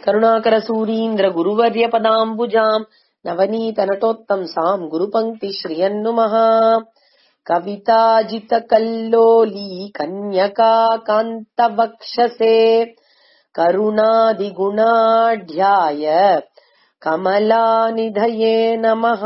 करुणाकरसूरीन्द्र गुरुवर्यपदाम्बुजाम् नवनीतनटोत्तंसाम् गुरुपङ्क्ति श्रियन्नुमः कविताजितकल्लोली कन्यका कान्तवक्षसे करुणादिगुणाढ्याय கமலாநிதயே நமஹ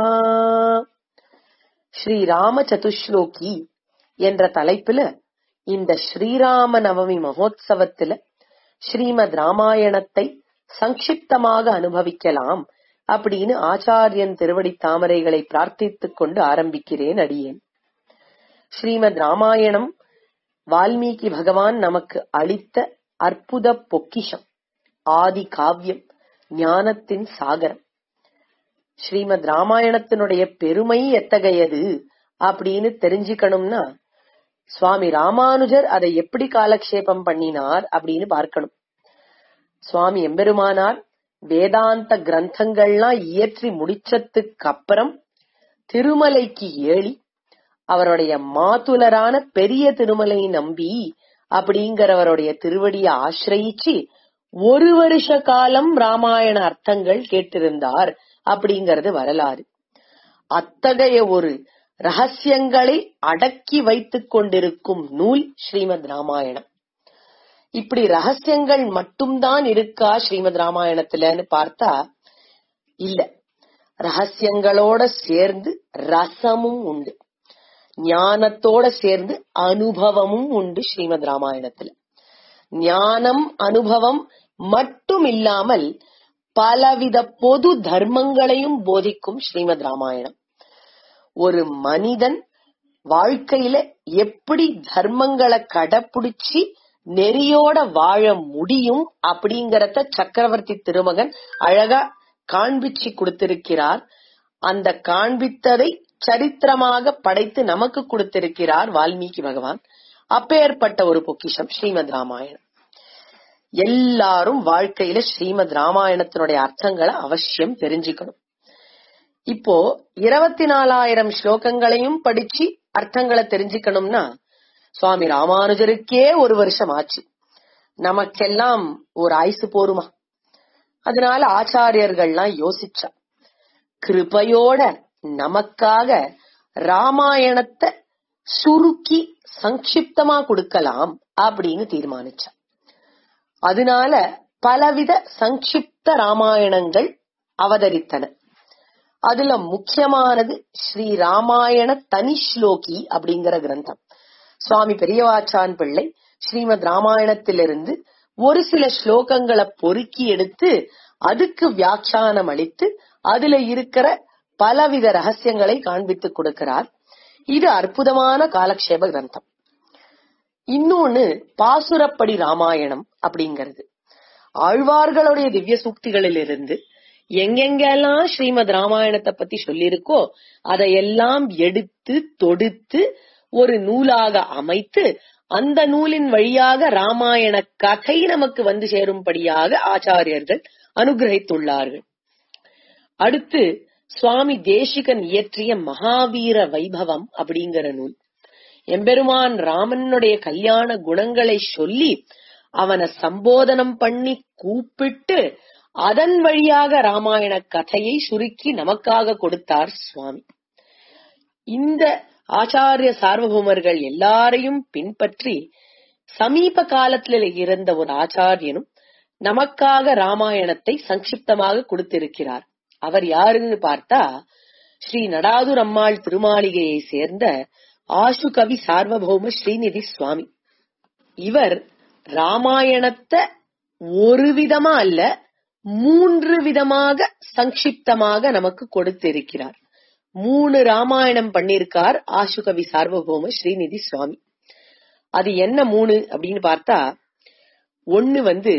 ஸ்ரீராம சதுஸ்லோகி என்ற தலைப்புல இந்த ஸ்ரீராம நவமி மகோத்சவத்துல ஸ்ரீமத் ராமாயணத்தை சங்கிப்தமாக அனுபவிக்கலாம் அப்படின்னு ஆச்சாரியன் திருவடி தாமரைகளை பிரார்த்தித்துக் கொண்டு ஆரம்பிக்கிறேன் அடியேன் ஸ்ரீமத் ராமாயணம் வால்மீகி பகவான் நமக்கு அளித்த அற்புத பொக்கிஷம் ஆதி காவியம் ஞானத்தின் சாகரம் ஸ்ரீமத் ராமாயணத்தினுடைய பெருமை எத்தகையது அப்படின்னு தெரிஞ்சுக்கணும்னா சுவாமி ராமானுஜர் அதை எப்படி காலக்ஷேபம் பண்ணினார் அப்படின்னு பார்க்கணும் சுவாமி எம்பெருமானார் வேதாந்த கிரந்தங்கள்லாம் இயற்றி முடிச்சதுக்கு அப்புறம் திருமலைக்கு ஏழி அவருடைய மாதுலரான பெரிய திருமலை நம்பி அப்படிங்கிறவருடைய திருவடியை ஆசிரயிச்சு ஒரு வருஷ காலம் ராமாயண அர்த்தங்கள் கேட்டிருந்தார் அப்படிங்கறது வரலாறு அத்தகைய ஒரு ரகசியங்களை அடக்கி வைத்துக் கொண்டிருக்கும் நூல் ஸ்ரீமத் ராமாயணம் இப்படி ரகசியங்கள் மட்டும்தான் இருக்கா ஸ்ரீமத் ராமாயணத்துலன்னு பார்த்தா இல்ல ரகசியங்களோட சேர்ந்து ரசமும் உண்டு ஞானத்தோட சேர்ந்து அனுபவமும் உண்டு ஸ்ரீமத் ராமாயணத்துல ஞானம் அனுபவம் மட்டும் இல்லாமல் பலவித பொது தர்மங்களையும் போதிக்கும் ஸ்ரீமத் ராமாயணம் ஒரு மனிதன் வாழ்க்கையில எப்படி தர்மங்களை கடைப்பிடிச்சு நெறியோட வாழ முடியும் அப்படிங்கறத சக்கரவர்த்தி திருமகன் அழகா காண்பிச்சு கொடுத்திருக்கிறார் அந்த காண்பித்ததை சரித்திரமாக படைத்து நமக்கு கொடுத்திருக்கிறார் வால்மீகி பகவான் அப்பேற்பட்ட ஒரு பொக்கிஷம் ஸ்ரீமத் ராமாயணம் எல்லாரும் வாழ்க்கையில ஸ்ரீமத் ராமாயணத்தினுடைய அர்த்தங்களை அவசியம் தெரிஞ்சுக்கணும் இப்போ இருபத்தி நாலாயிரம் ஸ்லோகங்களையும் படிச்சு அர்த்தங்களை தெரிஞ்சுக்கணும்னா சுவாமி ராமானுஜருக்கே ஒரு வருஷம் ஆச்சு நமக்கெல்லாம் ஒரு ஆயுசு போருமா அதனால ஆச்சாரியர்கள்லாம் யோசிச்சா கிருபையோட நமக்காக ராமாயணத்தை சுருக்கி சங்கிப்தமா கொடுக்கலாம் அப்படின்னு தீர்மானிச்சா அதனால பலவித சங்கிப்த ராமாயணங்கள் அவதரித்தன அதுல முக்கியமானது ஸ்ரீ ராமாயண தனிஸ்லோகி அப்படிங்கிற கிரந்தம் சுவாமி பெரியவாச்சான் பிள்ளை ஸ்ரீமத் ராமாயணத்திலிருந்து ஒரு சில ஸ்லோகங்களை பொறுக்கி எடுத்து அதுக்கு வியாக்கியானம் அளித்து அதுல இருக்கிற பலவித ரகசியங்களை காண்பித்துக் கொடுக்கிறார் இது அற்புதமான காலக்ஷேப கிரந்தம் இன்னொன்னு பாசுரப்படி ராமாயணம் அப்படிங்கிறது ஆழ்வார்களுடைய திவ்ய சூக்திகளிலிருந்து எங்கெங்கெல்லாம் ஸ்ரீமத் ராமாயணத்தை பத்தி சொல்லியிருக்கோ அதையெல்லாம் எடுத்து தொடுத்து ஒரு நூலாக அமைத்து அந்த நூலின் வழியாக ராமாயண கதை நமக்கு வந்து சேரும்படியாக ஆச்சாரியர்கள் அனுகிரகித்துள்ளார்கள் அடுத்து சுவாமி தேசிகன் இயற்றிய மகாவீர வைபவம் அப்படிங்கிற நூல் எம்பெருமான் ராமனுடைய கல்யாண குணங்களை சொல்லி அவனை சம்போதனம் பண்ணி கூப்பிட்டு அதன் வழியாக ராமாயண கதையை சுருக்கி நமக்காக கொடுத்தார் சுவாமி இந்த ஆச்சாரிய சார்வபௌமர்கள் எல்லாரையும் பின்பற்றி சமீப காலத்தில் இருந்த ஒரு ஆச்சாரியனும் நமக்காக ராமாயணத்தை சங்கிப்தமாக கொடுத்திருக்கிறார் அவர் யாருன்னு பார்த்தா ஸ்ரீ நடாதுர் அம்மாள் திருமாளிகையை சேர்ந்த ஆசு கவி சார்வபௌம ஸ்ரீநிதி சுவாமி இவர் ராமாயணத்தை ஒரு விதமா அல்ல மூன்று விதமாக சங்கிப்தமாக நமக்கு கொடுத்திருக்கிறார் மூணு ராமாயணம் பண்ணிருக்கார் ஆசுகவி சார்வபௌம ஸ்ரீநிதி சுவாமி அது என்ன மூணு அப்படின்னு பார்த்தா ஒன்னு வந்து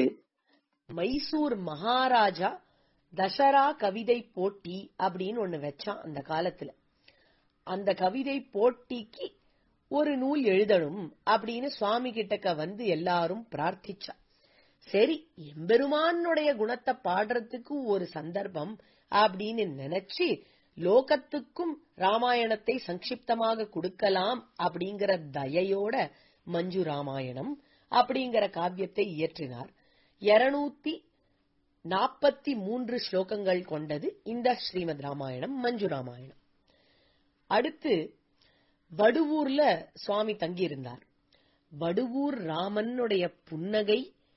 மைசூர் மகாராஜா தசரா கவிதை போட்டி அப்படின்னு ஒண்ணு வச்சான் அந்த காலத்துல அந்த கவிதை போட்டிக்கு ஒரு நூல் எழுதணும் அப்படின்னு சுவாமி கிட்டக்க வந்து எல்லாரும் பிரார்த்திச்சா சரி எம்பெருமானுடைய குணத்தை பாடுறதுக்கு ஒரு சந்தர்ப்பம் அப்படின்னு நினைச்சு லோகத்துக்கும் ராமாயணத்தை சங்கிப்தமாக கொடுக்கலாம் அப்படிங்கிற தயையோட மஞ்சு ராமாயணம் அப்படிங்கிற காவியத்தை இயற்றினார் இருநூத்தி நாற்பத்தி மூன்று ஸ்லோகங்கள் கொண்டது இந்த ஸ்ரீமத் ராமாயணம் மஞ்சு ராமாயணம் அடுத்து வடுவூர்ல சுவாமி தங்கியிருந்தார் வடுவூர் ராமனுடைய புன்னகை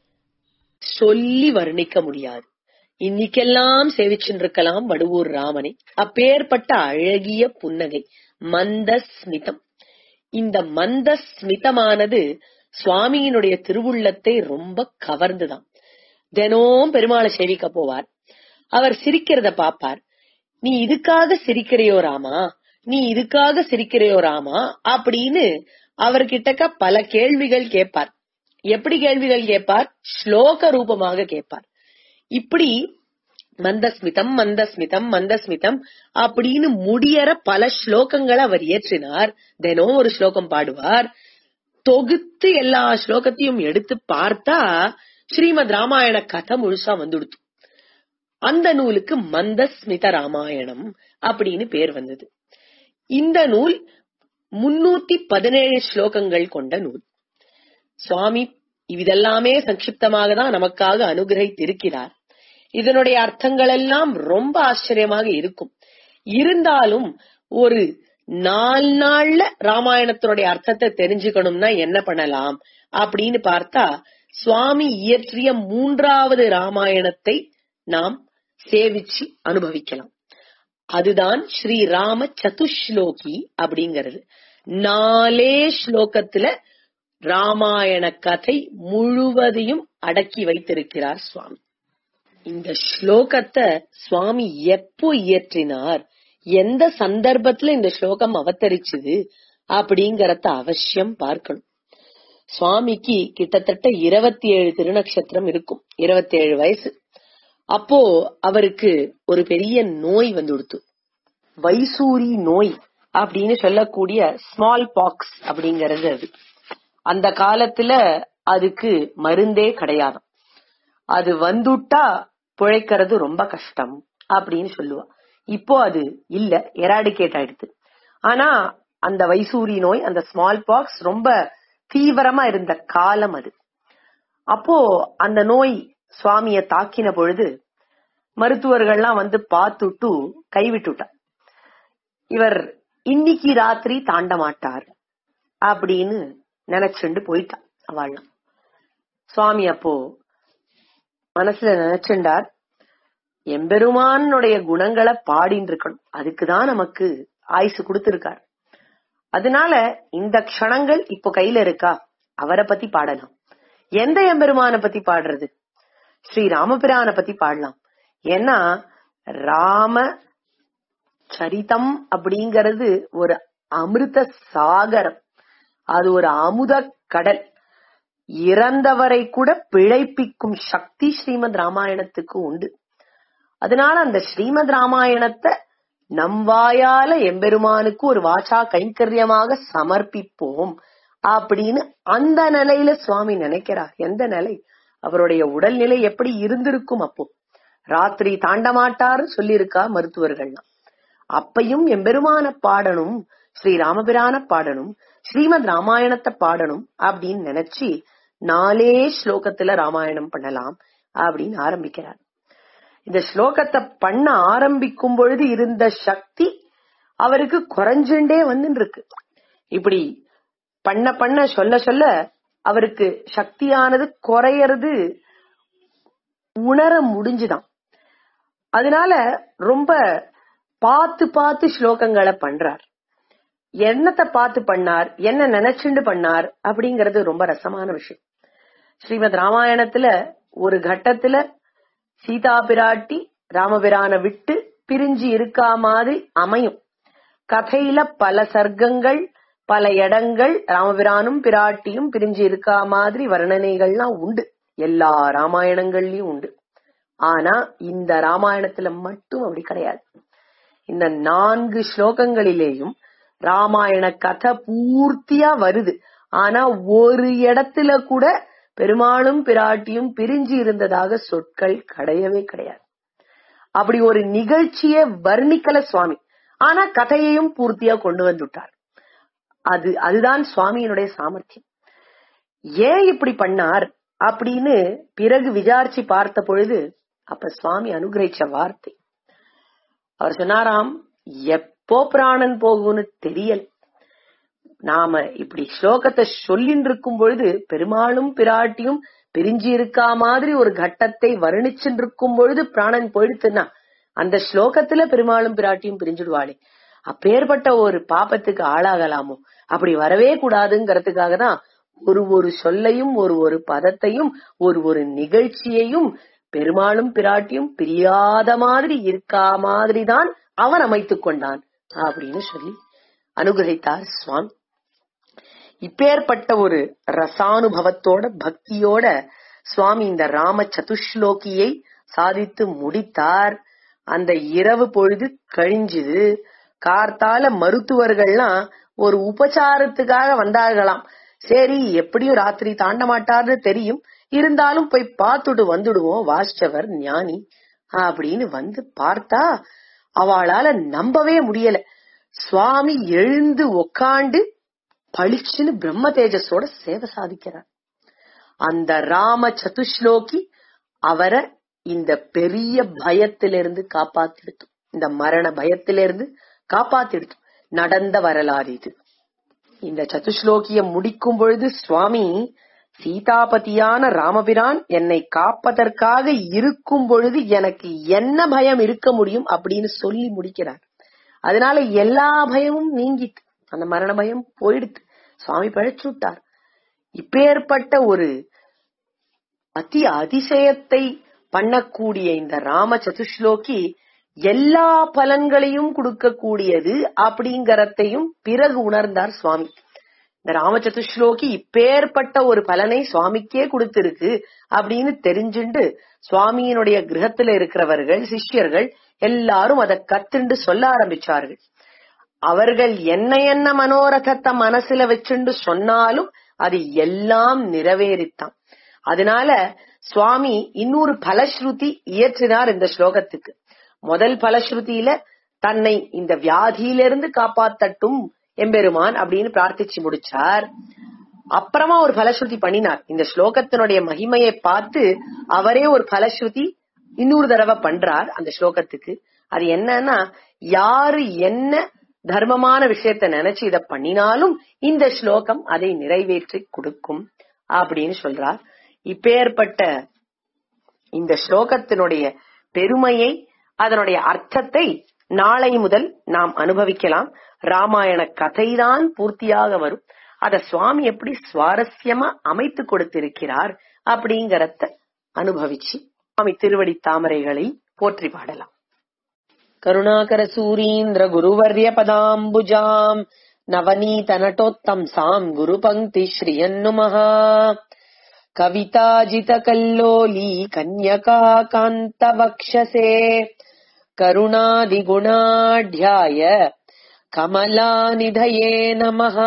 சொல்லி வர்ணிக்க முடியாது இன்னைக்கெல்லாம் சேவிச்சுருக்கலாம் வடுவூர் ராமனை அப்பேற்பட்ட அழகிய புன்னகை மந்த ஸ்மிதம் இந்த மந்த ஸ்மிதமானது சுவாமியினுடைய திருவுள்ளத்தை ரொம்ப கவர்ந்துதான் தினம் பெருமாளை சேவிக்க போவார் அவர் சிரிக்கிறத பாப்பார் நீ இதுக்காக சிரிக்கிறையோ ராமா நீ இதுக்காக சிரிக்கிறையோ ராமா அப்படின்னு அவர்கிட்டக்க பல கேள்விகள் கேட்பார் எப்படி கேள்விகள் கேட்பார் ஸ்லோக ரூபமாக கேட்பார் இப்படி மந்தஸ்மிதம் மந்தஸ்மிதம் மந்தஸ்மிதம் அப்படின்னு முடியற பல ஸ்லோகங்களை அவர் இயற்றினார் தினம் ஒரு ஸ்லோகம் பாடுவார் தொகுத்து எல்லா ஸ்லோகத்தையும் எடுத்து பார்த்தா ஸ்ரீமத் ராமாயண கதை முழுசா வந்துடுத்து அந்த நூலுக்கு மந்தஸ்மித ராமாயணம் அப்படின்னு பேர் வந்தது இந்த நூல் முன்னூத்தி பதினேழு ஸ்லோகங்கள் கொண்ட நூல் சுவாமி இதெல்லாமே சங்கிப்தமாக தான் நமக்காக அனுகிரகித்திருக்கிறார் இதனுடைய அர்த்தங்கள் எல்லாம் ரொம்ப ஆச்சரியமாக இருக்கும் இருந்தாலும் ஒரு நாலு நாள்ல ராமாயணத்தினுடைய அர்த்தத்தை தெரிஞ்சுக்கணும்னா என்ன பண்ணலாம் அப்படின்னு பார்த்தா சுவாமி இயற்றிய மூன்றாவது ராமாயணத்தை நாம் சேவிச்சு அனுபவிக்கலாம் அதுதான் ஸ்ரீ ராம சதுஸ்லோகி அப்படிங்கிறது நாலே ஸ்லோகத்துல ராமாயண கதை முழுவதையும் அடக்கி வைத்திருக்கிறார் சுவாமி இந்த ஸ்லோகத்தை சுவாமி எப்போ இயற்றினார் எந்த சந்தர்ப்பத்துல இந்த ஸ்லோகம் அவதரிச்சது அப்படிங்கறத அவசியம் பார்க்கணும் சுவாமிக்கு கிட்டத்தட்ட இருபத்தி ஏழு திருநக்ஷத்திரம் இருக்கும் இருபத்தி ஏழு வயசு அப்போ அவருக்கு ஒரு பெரிய நோய் வந்து கொடுத்து வைசூரி நோய் அப்படின்னு சொல்லக்கூடிய ஸ்மால் பாக்ஸ் அப்படிங்கறது அது அந்த காலத்துல அதுக்கு மருந்தே கிடையாது அது வந்துட்டா பிழைக்கிறது ரொம்ப கஷ்டம் அப்படின்னு சொல்லுவா இப்போ அது இல்ல எராடிகேட் ஆயிடுது ஆனா அந்த வைசூரி நோய் அந்த ஸ்மால் பாக்ஸ் ரொம்ப தீவிரமா இருந்த காலம் அது அப்போ அந்த நோய் சுவாமிய தாக்கின பொழுது மருத்துவர்கள்லாம் வந்து பார்த்துட்டு கைவிட்டுட்டார் இவர் இன்னைக்கு ராத்திரி தாண்ட மாட்டார் அப்படின்னு நினைச்சுண்டு போயிட்டான் அவள்லாம் சுவாமி அப்போ மனசுல நினைச்சுண்டார் எம்பெருமானுடைய குணங்களை பாடின்னு இருக்கணும் அதுக்குதான் நமக்கு ஆயுசு கொடுத்திருக்கார் அதனால இந்த க்ஷணங்கள் இப்போ கையில இருக்கா அவரை பத்தி பாடலாம் எந்த எம்பெருமான பத்தி பாடுறது ஸ்ரீ ராமபிரான பத்தி பாடலாம் ஏன்னா ராம சரிதம் அப்படிங்கிறது ஒரு அமிர்த சாகரம் அது ஒரு அமுத கடல் இறந்தவரை கூட பிழைப்பிக்கும் சக்தி ஸ்ரீமத் ராமாயணத்துக்கு உண்டு அதனால அந்த ஸ்ரீமத் ராமாயணத்தை நம் வாயால எம்பெருமானுக்கு ஒரு வாசா கைங்கரியமாக சமர்ப்பிப்போம் அப்படின்னு அந்த நிலையில சுவாமி நினைக்கிறார் எந்த நிலை அவருடைய உடல்நிலை எப்படி இருந்திருக்கும் அப்போ ராத்திரி தாண்ட மாட்டாருன்னு சொல்லியிருக்கா மருத்துவர்கள்லாம் அப்பையும் எம்பெருமான பாடணும் ஸ்ரீ ராமபிரான பாடணும் ஸ்ரீமத் ராமாயணத்தை பாடணும் அப்படின்னு நினைச்சு நாலே ஸ்லோகத்துல ராமாயணம் பண்ணலாம் அப்படின்னு ஆரம்பிக்கிறார் இந்த ஸ்லோகத்தை பண்ண ஆரம்பிக்கும் பொழுது இருந்த சக்தி அவருக்கு குறைஞ்சுண்டே வந்து இருக்கு இப்படி பண்ண பண்ண சொல்ல சொல்ல அவருக்கு சக்தியானது குறையறது உணர முடிஞ்சுதான் அதனால ரொம்ப பார்த்து பார்த்து ஸ்லோகங்களை பண்றார் என்னத்தை பார்த்து பண்ணார் என்ன நினைச்சுண்டு பண்ணார் அப்படிங்கறது ரொம்ப ரசமான விஷயம் ஸ்ரீமத் ராமாயணத்துல ஒரு கட்டத்துல சீதா பிராட்டி ராமபிரான விட்டு பிரிஞ்சு இருக்கா மாதிரி அமையும் கதையில பல சர்க்கங்கள் பல இடங்கள் ராமபிரானும் பிராட்டியும் பிரிஞ்சு இருக்கா மாதிரி வர்ணனைகள்லாம் உண்டு எல்லா ராமாயணங்கள்லயும் உண்டு ஆனா இந்த ராமாயணத்துல மட்டும் அப்படி கிடையாது இந்த நான்கு ஸ்லோகங்களிலேயும் ராமாயண கதை பூர்த்தியா வருது ஆனா ஒரு இடத்துல கூட பெருமாளும் பிராட்டியும் பிரிஞ்சு இருந்ததாக சொற்கள் கிடையவே கிடையாது அப்படி ஒரு நிகழ்ச்சியை வர்ணிக்கல சுவாமி ஆனா கதையையும் பூர்த்தியா கொண்டு வந்துட்டார் அது அதுதான் சுவாமியினுடைய சாமர்த்தியம் ஏன் இப்படி பண்ணார் அப்படின்னு பிறகு விசாரிச்சு பார்த்த பொழுது அப்ப சுவாமி அனுகிரகிச்ச வார்த்தை அவர் சொன்னாராம் எப்போ பிராணன் போகும்னு தெரியல நாம இப்படி ஸ்லோகத்தை சொல்லின்னு இருக்கும் பொழுது பெருமாளும் பிராட்டியும் பிரிஞ்சு இருக்கா மாதிரி ஒரு கட்டத்தை வர்ணிச்சுட்டு இருக்கும் பொழுது பிராணன் போயிடுத்துன்னா அந்த ஸ்லோகத்துல பெருமாளும் பிராட்டியும் பிரிஞ்சுடுவாளே அப்பேற்பட்ட ஒரு பாப்பத்துக்கு ஆளாகலாமோ அப்படி வரவே கூடாதுங்கிறதுக்காக தான் ஒரு ஒரு சொல்லையும் ஒரு ஒரு பதத்தையும் ஒரு ஒரு நிகழ்ச்சியையும் பெருமாளும் பிராட்டியும் பிரியாத மாதிரி இருக்கா மாதிரி தான் அவன் அமைத்துக் கொண்டான் அப்படின்னு சொல்லி அனுகிரகித்தார் சுவாமி இப்பேற்பட்ட ஒரு ரசானுபவத்தோட பக்தியோட சுவாமி இந்த ராம சதுஷ்லோகியை சாதித்து முடித்தார் அந்த இரவு பொழுது கழிஞ்சுது கார்த்தால மருத்துவர்கள்லாம் ஒரு உபச்சாரத்துக்காக வந்தார்களாம் சரி எப்படியும் ராத்திரி தாண்ட மாட்டார்னு தெரியும் இருந்தாலும் போய் பார்த்துட்டு வந்துடுவோம் வாசிச்சவர் ஞானி அப்படின்னு வந்து பார்த்தா அவளால நம்பவே முடியல சுவாமி எழுந்து உக்காண்டு பளிச்சுன்னு பிரம்ம தேஜஸோட சேவை சாதிக்கிறார் அந்த ராம சதுஷ்லோகி அவரை இந்த பெரிய பயத்திலிருந்து காப்பாத்திடுத்து இந்த மரண பயத்திலிருந்து காப்பாத்திடுத்து நடந்த வரலாறு இது இந்த சதுஷ்லோகிய முடிக்கும் பொழுது சுவாமி சீதாபதியான ராமபிரான் என்னை காப்பதற்காக இருக்கும் பொழுது எனக்கு என்ன பயம் இருக்க முடியும் அப்படின்னு சொல்லி முடிக்கிறார் அதனால எல்லா பயமும் நீங்கிட்டு அந்த மரண பயம் போயிடுத்து சுவாமி பழிச்சு விட்டார் இப்பேற்பட்ட ஒரு அதி அதிசயத்தை பண்ணக்கூடிய இந்த ராம சதுஷ்லோகி எல்லா பலன்களையும் கொடுக்கக்கூடியது அப்படிங்கறதையும் பிறகு உணர்ந்தார் சுவாமி இந்த ராம சதுஷ்லோகி இப்பேற்பட்ட ஒரு பலனை சுவாமிக்கே கொடுத்திருக்கு அப்படின்னு தெரிஞ்சுண்டு சுவாமியினுடைய கிரகத்துல இருக்கிறவர்கள் சிஷ்யர்கள் எல்லாரும் அதை கத்துண்டு சொல்ல ஆரம்பிச்சார்கள் அவர்கள் என்ன என்ன மனோரதத்தை மனசுல வச்சுண்டு சொன்னாலும் அது எல்லாம் நிறைவேறித்தான் அதனால சுவாமி இன்னொரு பலஸ்ருதி இயற்றினார் இந்த ஸ்லோகத்துக்கு முதல் பலஸ்ருதியில தன்னை இந்த வியாதியிலிருந்து காப்பாத்தட்டும் எம்பெருமான் அப்படின்னு பிரார்த்திச்சு முடிச்சார் அப்புறமா ஒரு பலஸ்ருதி பண்ணினார் இந்த ஸ்லோகத்தினுடைய மகிமையை பார்த்து அவரே ஒரு பலஸ்ருதி இன்னொரு தடவை பண்றார் அந்த ஸ்லோகத்துக்கு அது என்னன்னா யாரு என்ன தர்மமான விஷயத்த நினைச்சு இத பண்ணினாலும் இந்த ஸ்லோகம் அதை நிறைவேற்றி கொடுக்கும் அப்படின்னு சொல்றார் இப்பேற்பட்ட இந்த ஸ்லோகத்தினுடைய பெருமையை அதனுடைய அர்த்தத்தை நாளை முதல் நாம் அனுபவிக்கலாம் ராமாயண கதைதான் பூர்த்தியாக வரும் அத சுவாமி எப்படி சுவாரஸ்யமா அமைத்து கொடுத்திருக்கிறார் அப்படிங்கறத அனுபவிச்சு சுவாமி திருவடி தாமரைகளை போற்றி பாடலாம் கருணாகர சூரீந்திர குருவர்ய பதாம்புஜாம் நவநீத நட்டோத்தம்சாம் குரு பங்கி ஸ்ரீயன்னுமஹா கவிதாஜித கல்லோலி கன்யகா காந்த வக்ஷசே கருணாதிகுணாಢ்யாய கமலாநிதயே நமஹ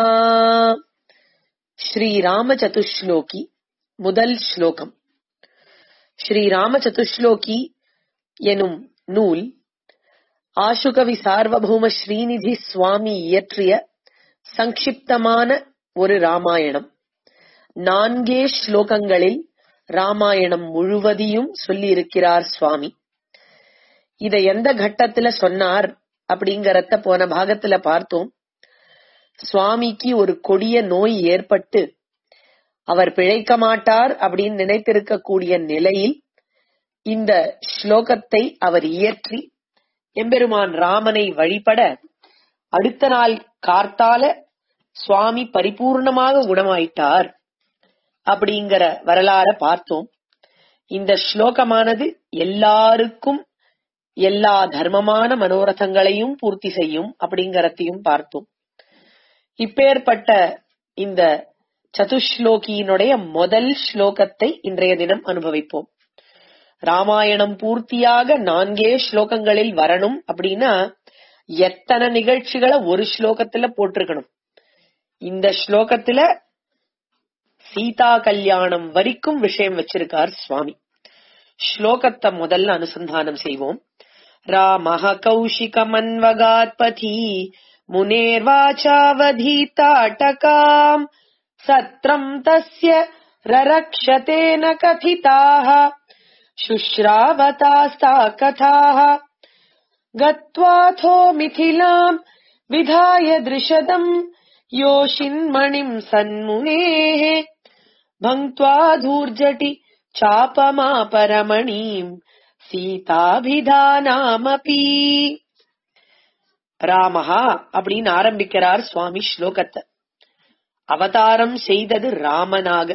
ஸ்ரீராம சதுஷ்லோகி முதல் ஸ்லோகம் ஸ்ரீராம சதுஷ்லோகி எனும் நூல் ஆசுகவி சார்வபௌம ஸ்ரீநிதி சுவாமி இயற்றிய சங்கிப்தமான ஒரு ராமாயணம் நான்கே ஸ்லோகங்களில் ராமாயணம் முழுவதையும் சொல்லியிருக்கிறார் சுவாமி இத எந்த கட்டத்துல சொன்னார் அப்படிங்கறத போன பாகத்துல பார்த்தோம் சுவாமிக்கு ஒரு கொடிய நோய் ஏற்பட்டு அவர் பிழைக்க மாட்டார் அப்படின்னு நினைத்திருக்கக்கூடிய நிலையில் இந்த ஸ்லோகத்தை அவர் இயற்றி எம்பெருமான் ராமனை வழிபட அடுத்த நாள் கார்த்தால சுவாமி பரிபூர்ணமாக குணமாயிட்டார் அப்படிங்கிற வரலாற பார்த்தோம் இந்த ஸ்லோகமானது எல்லாருக்கும் எல்லா தர்மமான மனோரதங்களையும் பூர்த்தி செய்யும் அப்படிங்கறதையும் பார்த்தோம் இப்பேற்பட்ட இந்த சதுஷ்லோகியினுடைய முதல் ஸ்லோகத்தை இன்றைய தினம் அனுபவிப்போம் ராமாயணம் பூர்த்தியாக நான்கே ஸ்லோகங்களில் வரணும் அப்படின்னா எத்தனை நிகழ்ச்சிகளை ஒரு ஸ்லோகத்துல போட்டிருக்கணும் இந்த ஸ்லோகத்துல சீதா கல்யாணம் வரைக்கும் விஷயம் வச்சிருக்கார் சுவாமி ஸ்லோகத்தை முதல்ல அனுசந்தானம் செய்வோம் ராமः कौशिकमन्वगात्पथी मुनेर्वाचावधीताटकाम् सत्रम् तस्य ररक्षतेन कथिताः शुश्रावतास्ता कथाः गत्वाथो मिथिलाम् विधाय दृशदम् योषिन्मणिम् सन्मुनेः भङ्क्त्वा धूर्जटि चापमापरमणीम् சீதாபிதானாமபி ராமஹா அப்படின்னு ஆரம்பிக்கிறார் சுவாமி ஸ்லோகத்தை அவதாரம் செய்தது ராமனாக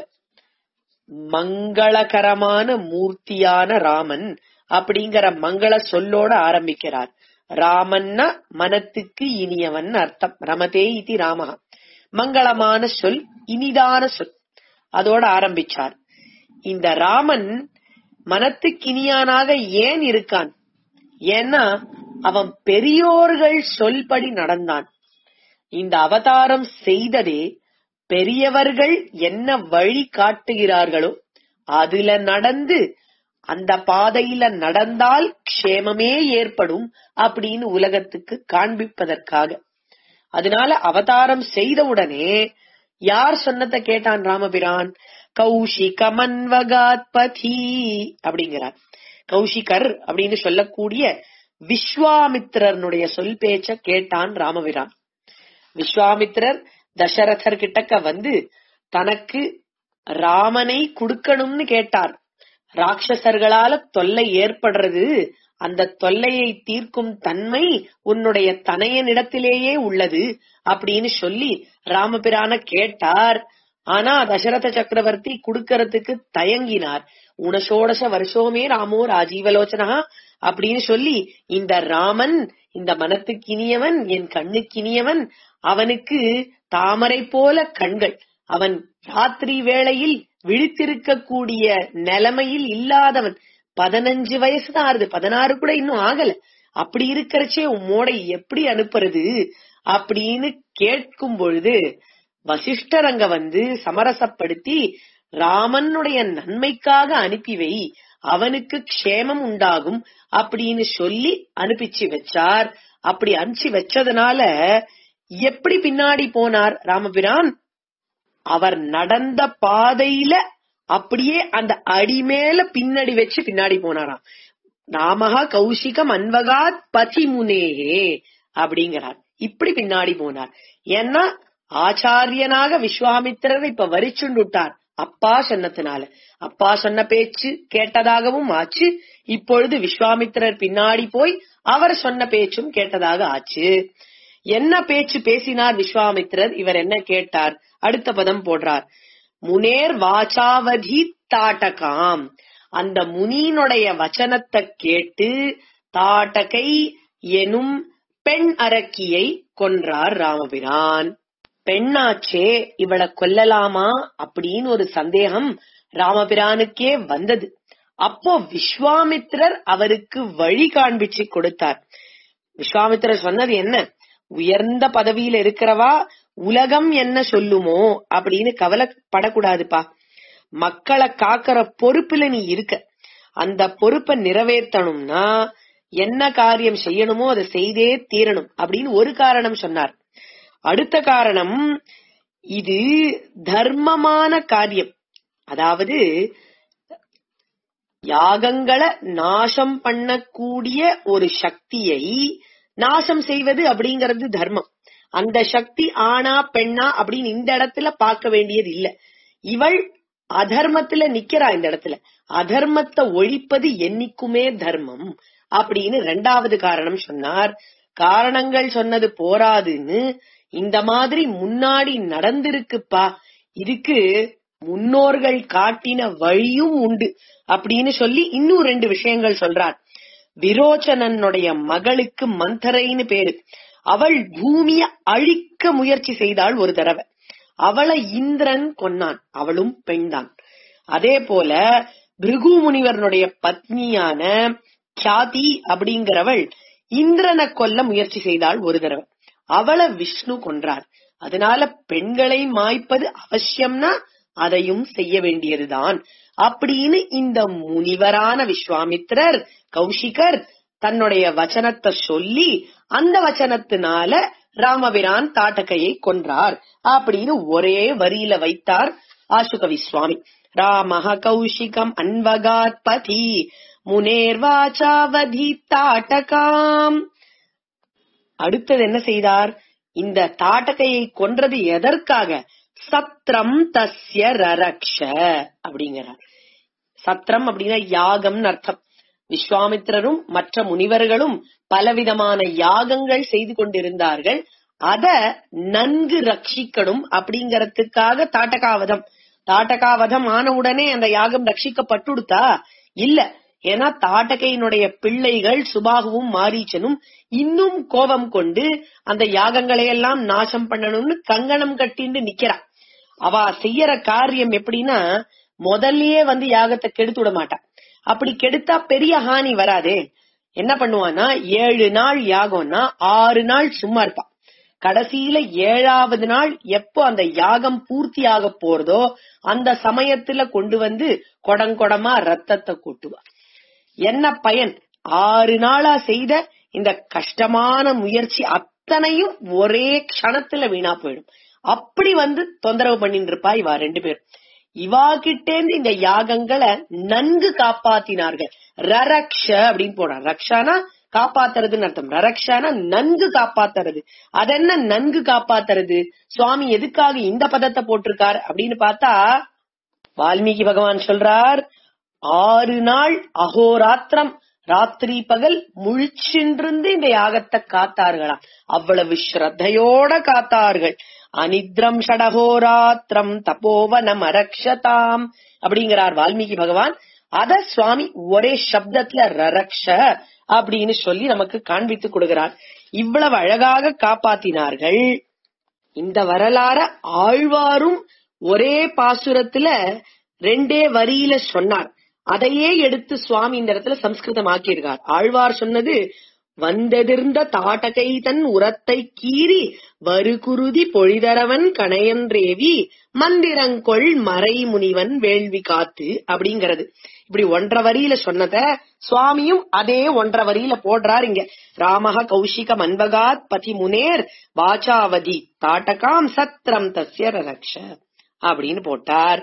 மங்களகரமான மூர்த்தியான ராமன் அப்படிங்கிற மங்கள சொல்லோட ஆரம்பிக்கிறார் ராமன்னா மனத்துக்கு இனியவன் அர்த்தம் ரமதே இதி ராமஹா மங்களமான சொல் இனிதான சொல் அதோட ஆரம்பிச்சார் இந்த ராமன் மனத்துக்கினியானாக ஏன் இருக்கான் ஏன்னா அவன் பெரியோர்கள் சொல்படி நடந்தான் இந்த அவதாரம் செய்ததே பெரியவர்கள் என்ன வழி காட்டுகிறார்களோ அதுல நடந்து அந்த பாதையில நடந்தால் க்ஷேமமே ஏற்படும் அப்படின்னு உலகத்துக்கு காண்பிப்பதற்காக அதனால அவதாரம் செய்தவுடனே யார் சொன்னதை கேட்டான் ராமபிரான் கௌஷிகமன்வகாத் பதி அப்படிங்கிறார் கௌஷிகர் அப்படின்னு சொல்லக்கூடிய விஸ்வாமித்திரனுடைய சொல் பேச்ச கேட்டான் ராமபிரான் விஸ்வாமித்திரர் தசரதர் கிட்டக்க வந்து தனக்கு ராமனை கொடுக்கணும்னு கேட்டார் ராட்சசர்களால தொல்லை ஏற்படுறது அந்த தொல்லையை தீர்க்கும் தன்மை உன்னுடைய தனையனிடத்திலேயே உள்ளது அப்படின்னு சொல்லி ராமபிரான கேட்டார் ஆனா தசரத சக்கரவர்த்தி குடுக்கறதுக்கு தயங்கினார் உனசோடச வருஷோமே ராமோ ராஜீவலோச்சனா அப்படின்னு சொல்லி இந்த ராமன் இந்த மனத்துக்கினியவன் என் கண்ணுக்கினியவன் அவனுக்கு தாமரை போல கண்கள் அவன் ராத்திரி வேளையில் விழித்திருக்கக்கூடிய நிலைமையில் இல்லாதவன் பதினஞ்சு வயசுதான் ஆறுது பதினாறு கூட இன்னும் ஆகல அப்படி இருக்கிறச்சே உம்மோட எப்படி அனுப்புறது அப்படின்னு கேட்கும் பொழுது வசிஷ்டர் அங்க வந்து சமரசப்படுத்தி ராமனுடைய நன்மைக்காக அனுப்பி வை அவனுக்கு க்ஷேமம் உண்டாகும் அப்படின்னு சொல்லி அனுப்பிச்சு வச்சார் அப்படி அனுப்பிச்சு வச்சதுனால எப்படி பின்னாடி போனார் ராமபிரான் அவர் நடந்த பாதையில அப்படியே அந்த அடி மேல பின்னாடி வச்சு பின்னாடி போனாராம் நாமகா கௌஷிகம் அன்வகாத் பதிமுனேகே அப்படிங்கிறார் இப்படி பின்னாடி போனார் ஏன்னா ஆச்சாரியனாக விஸ்வாமித்திரர் இப்ப வரிச்சுண்டு விட்டார் அப்பா சொன்னதுனால அப்பா சொன்ன பேச்சு கேட்டதாகவும் ஆச்சு இப்பொழுது விஸ்வாமித்திரர் பின்னாடி போய் அவர் சொன்ன பேச்சும் கேட்டதாக ஆச்சு என்ன பேச்சு பேசினார் விஸ்வாமித்திரர் இவர் என்ன கேட்டார் அடுத்த பதம் போடுறார் முனேர் வாச்சாவதி தாட்டகாம் அந்த முனியினுடைய வச்சனத்தை கேட்டு தாட்டகை எனும் பெண் அரக்கியை கொன்றார் ராமபிரான் பெண்ணாச்சே இவளை கொல்லலாமா அப்படின்னு ஒரு சந்தேகம் ராமபிரானுக்கே வந்தது அப்போ விஸ்வாமித்திரர் அவருக்கு வழி காண்பிச்சு கொடுத்தார் விஸ்வாமித்திரர் சொன்னது என்ன உயர்ந்த பதவியில இருக்கிறவா உலகம் என்ன சொல்லுமோ அப்படின்னு கவலைப்படக்கூடாதுப்பா மக்களை காக்கிற பொறுப்புல நீ இருக்க அந்த பொறுப்பை நிறைவேற்றணும்னா என்ன காரியம் செய்யணுமோ அதை செய்தே தீரணும் அப்படின்னு ஒரு காரணம் சொன்னார் அடுத்த காரணம் இது தர்மமான காரியம் அதாவது யாகங்களை நாசம் பண்ணக்கூடிய ஒரு சக்தியை நாசம் செய்வது அப்படிங்கிறது தர்மம் அந்த சக்தி ஆணா பெண்ணா அப்படின்னு இந்த இடத்துல பார்க்க வேண்டியது இல்ல இவள் அதர்மத்துல நிக்கிறா இந்த இடத்துல அதர்மத்தை ஒழிப்பது என்னைக்குமே தர்மம் அப்படின்னு ரெண்டாவது காரணம் சொன்னார் காரணங்கள் சொன்னது போராதுன்னு இந்த மாதிரி முன்னாடி நடந்திருக்குப்பா இதுக்கு முன்னோர்கள் காட்டின வழியும் உண்டு அப்படின்னு சொல்லி இன்னும் ரெண்டு விஷயங்கள் சொல்றார் விரோச்சனனுடைய மகளுக்கு மந்தரைன்னு பேரு அவள் பூமிய அழிக்க முயற்சி செய்தாள் ஒரு தடவை அவளை இந்திரன் கொன்னான் அவளும் பெண்தான் அதே போல பிருகு முனிவரனுடைய பத்னியான கியாதி அப்படிங்கிறவள் இந்திரனை கொல்ல முயற்சி செய்தாள் ஒரு தடவை அவளை விஷ்ணு கொன்றார் அதனால பெண்களை மாய்ப்பது அவசியம்னா அதையும் செய்ய வேண்டியதுதான் அப்படின்னு இந்த முனிவரான விஸ்வாமித்திரர் கௌஷிகர் தன்னுடைய வச்சனத்தை சொல்லி அந்த வச்சனத்தினால ராமபிரான் தாட்டகையை கொன்றார் அப்படின்னு ஒரே வரியில வைத்தார் ஆசுகவி சுவாமி ராமஹ கௌஷிகம் அன்வகாத் பதி முனேர்வாச்சாவதி தாட்டகாம் அடுத்தது என்ன செய்தார் இந்த தாட்டகையை கொன்றது எதற்காக சத்ரம் தஸ்ய ரரக்ஷ அப்படிங்கிறார் சத்ரம் அப்படின்னா யாகம்னு அர்த்தம் விஸ்வாமித்திரரும் மற்ற முனிவர்களும் பலவிதமான யாகங்கள் செய்து கொண்டிருந்தார்கள் அத நன்கு ரட்சிக்கணும் அப்படிங்கறதுக்காக தாட்டகாவதம் தாட்டகாவதம் ஆன உடனே அந்த யாகம் ரட்சிக்கப்பட்டுடுத்தா இல்ல ஏன்னா தாட்டகையினுடைய பிள்ளைகள் சுபாகுவும் மாரீச்சனும் இன்னும் கோபம் கொண்டு அந்த யாகங்களை எல்லாம் நாசம் பண்ணணும்னு கங்கணம் கட்டிண்டு நிக்கிறா அவ செய்யற காரியம் எப்படின்னா முதல்லயே வந்து யாகத்தை கெடுத்து விட மாட்டா அப்படி கெடுத்தா பெரிய ஹானி வராதே என்ன பண்ணுவான்னா ஏழு நாள் யாகம்னா ஆறு நாள் சும்மா இருப்பா கடைசியில ஏழாவது நாள் எப்போ அந்த யாகம் பூர்த்தி ஆக போறதோ அந்த சமயத்துல கொண்டு வந்து கொடங்கொடமா ரத்தத்தை கொட்டுவா என்ன பயன் ஆறு நாளா செய்த இந்த கஷ்டமான முயற்சி அத்தனையும் ஒரே க்ஷணத்துல வீணா போயிடும் அப்படி வந்து தொந்தரவு பண்ணிட்டு இருப்பா இவா ரெண்டு பேரும் இவா கிட்டேந்து இந்த யாகங்களை நன்கு காப்பாத்தினார்கள் ரரக்ஷ அப்படின்னு போடுறான் ரக்ஷானா காப்பாத்துறதுன்னு அர்த்தம் ரரக்ஷானா நன்கு காப்பாத்துறது அதென்ன நன்கு காப்பாத்துறது சுவாமி எதுக்காக இந்த பதத்தை போட்டிருக்கார் அப்படின்னு பார்த்தா வால்மீகி பகவான் சொல்றார் ஆறு நாள் அகோராத்திரம் ராத்திரி பகல் முழிச்சின்றிருந்து இந்த யாகத்தை காத்தார்களாம் அவ்வளவு ஸ்ரத்தையோட காத்தார்கள் அனித்ரம் ஷடகோராத்திரம் தபோவனம் அரக்ஷதாம் அப்படிங்கிறார் வால்மீகி பகவான் அத சுவாமி ஒரே சப்தத்துல ரரக்ஷ அப்படின்னு சொல்லி நமக்கு காண்பித்து கொடுக்கிறார் இவ்வளவு அழகாக காப்பாத்தினார்கள் இந்த வரலாற ஆழ்வாரும் ஒரே பாசுரத்துல ரெண்டே வரியில சொன்னார் அதையே எடுத்து சுவாமி இந்த இடத்துல சம்ஸ்கிருதம் ஆக்கியிருக்கார் ஆழ்வார் சொன்னது வந்தெதிர்ந்த தாட்டகை தன் உரத்தை கீறி வருகுருதி பொழிதரவன் கணையன்றேவி மந்திரங்கொள் மறை முனிவன் வேள்வி காத்து அப்படிங்கறது இப்படி ஒன்றரை வரியில சொன்னத சுவாமியும் அதே ஒன்றரை வரியில போடுறார் இங்க ராமஹ கௌஷிக மன்பகாத் பதி முனேர் வாச்சாவதி தாட்டகாம் சத்ரம் தஸ்ய ரக்ஷ அப்படின்னு போட்டார்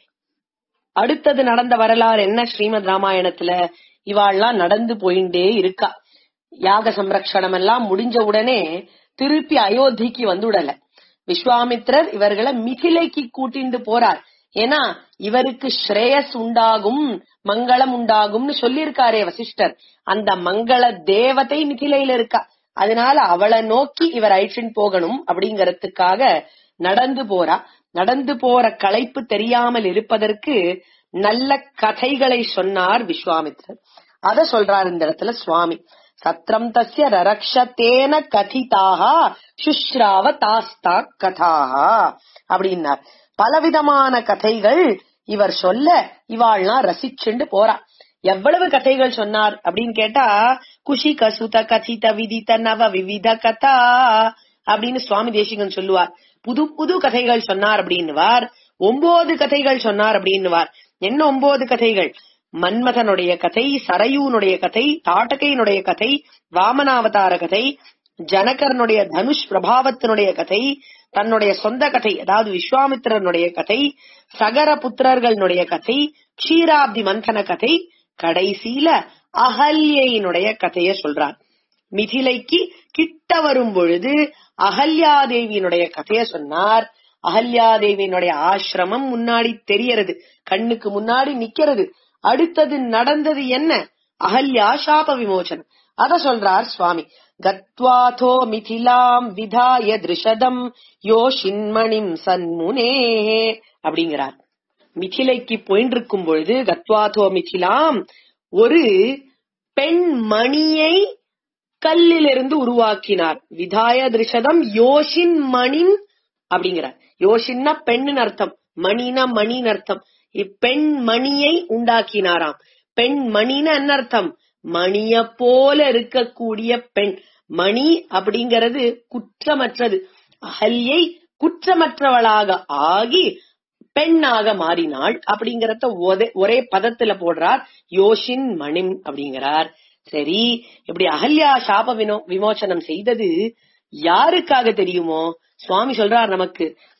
அடுத்தது நடந்த வரலாறு என்ன ஸ்ரீமத் ராமாயணத்துல இவாள்லாம் நடந்து போயிண்டே இருக்கா யாக சம்ரக்ஷணம் எல்லாம் முடிஞ்ச உடனே திருப்பி அயோத்திக்கு வந்துடல விஸ்வாமித்ரர் இவர்களை மிதிலைக்கு கூட்டிண்டு போறார் ஏன்னா இவருக்கு ஸ்ரேயஸ் உண்டாகும் மங்களம் உண்டாகும்னு சொல்லியிருக்காரே வசிஷ்டர் அந்த மங்கள தேவதை மிதிலையில இருக்கா அதனால அவளை நோக்கி இவர் அழிச்சின் போகணும் அப்படிங்கறதுக்காக நடந்து போறா நடந்து போற களைப்பு தெரியாமல் இருப்பதற்கு நல்ல கதைகளை சொன்னார் விஸ்வாமித்ரர் அத சொல்றார் இந்த இடத்துல சுவாமி சத்ரம் தஸ்ய ரரக்ஷத்தேன கதிதாக சுஷ்ராவ தாஸ்தா கதாக அப்படின்னார் பலவிதமான கதைகள் இவர் சொல்ல இவாள்லாம் ரசிச்சுண்டு போறா எவ்வளவு கதைகள் சொன்னார் அப்படின்னு கேட்டா குஷி கசுத கதித விதித்த நவ விவித கதா அப்படின்னு சுவாமி தேசிகன் சொல்லுவார் புது புது கதைகள் சொன்னார் அப்படின்னுவார் ஒன்பது கதைகள் சொன்னார் அப்படின்னுவார் என்ன ஒன்பது கதைகள் மன்மதனுடைய கதை சரையூனுடைய கதை தாட்டகையினுடைய கதை வாமனாவதார கதை ஜனகரனுடைய தனுஷ் பிரபாவத்தினுடைய கதை தன்னுடைய சொந்த கதை அதாவது விஸ்வாமித்திரனுடைய கதை சகர புத்திரர்களுடைய கதை க்ஷீராப்தி மந்தன கதை கடைசியில அகல்யினுடைய கதைய சொல்றார் மிதிலைக்கு கிட்ட வரும் பொழுது அகல்யாதேவியினுடைய கதைய சொன்னார் அகல்யாதேவியினுடைய ஆசிரமம் முன்னாடி தெரியறது கண்ணுக்கு முன்னாடி நிக்கிறது அடுத்தது நடந்தது என்ன அகல்யா சாப விமோசனம் அத சொல்றார் சுவாமி கத்வாதோ மிதிலாம் விதாய திருஷதம் யோஷின்மணிம் சன்முனே அப்படிங்கிறார் மிதிலைக்கு போயிட்டு இருக்கும் பொழுது கத்வாதோ மிதிலாம் ஒரு பெண் மணியை கல்லிலிருந்து உருவாக்கினார் விதாய திருஷதம் யோஷின் மணின் அப்படிங்கிறார் யோஷின்னா பெண்ணின் அர்த்தம் மணினா மணின் அர்த்தம் இப்பெண் மணியை உண்டாக்கினாராம் பெண் மணின்னு என்ன அர்த்தம் மணிய போல இருக்கக்கூடிய பெண் மணி அப்படிங்கிறது குற்றமற்றது அகல்யை குற்றமற்றவளாக ஆகி பெண்ணாக மாறினாள் அப்படிங்கறத ஒரே பதத்துல போடுறார் யோஷின் மணிம் அப்படிங்கிறார் சரி இப்படி அகல்யா சாப வினோ விமோசனம் செய்தது யாருக்காக தெரியுமோ சுவாமி சொல்றார் நமக்கு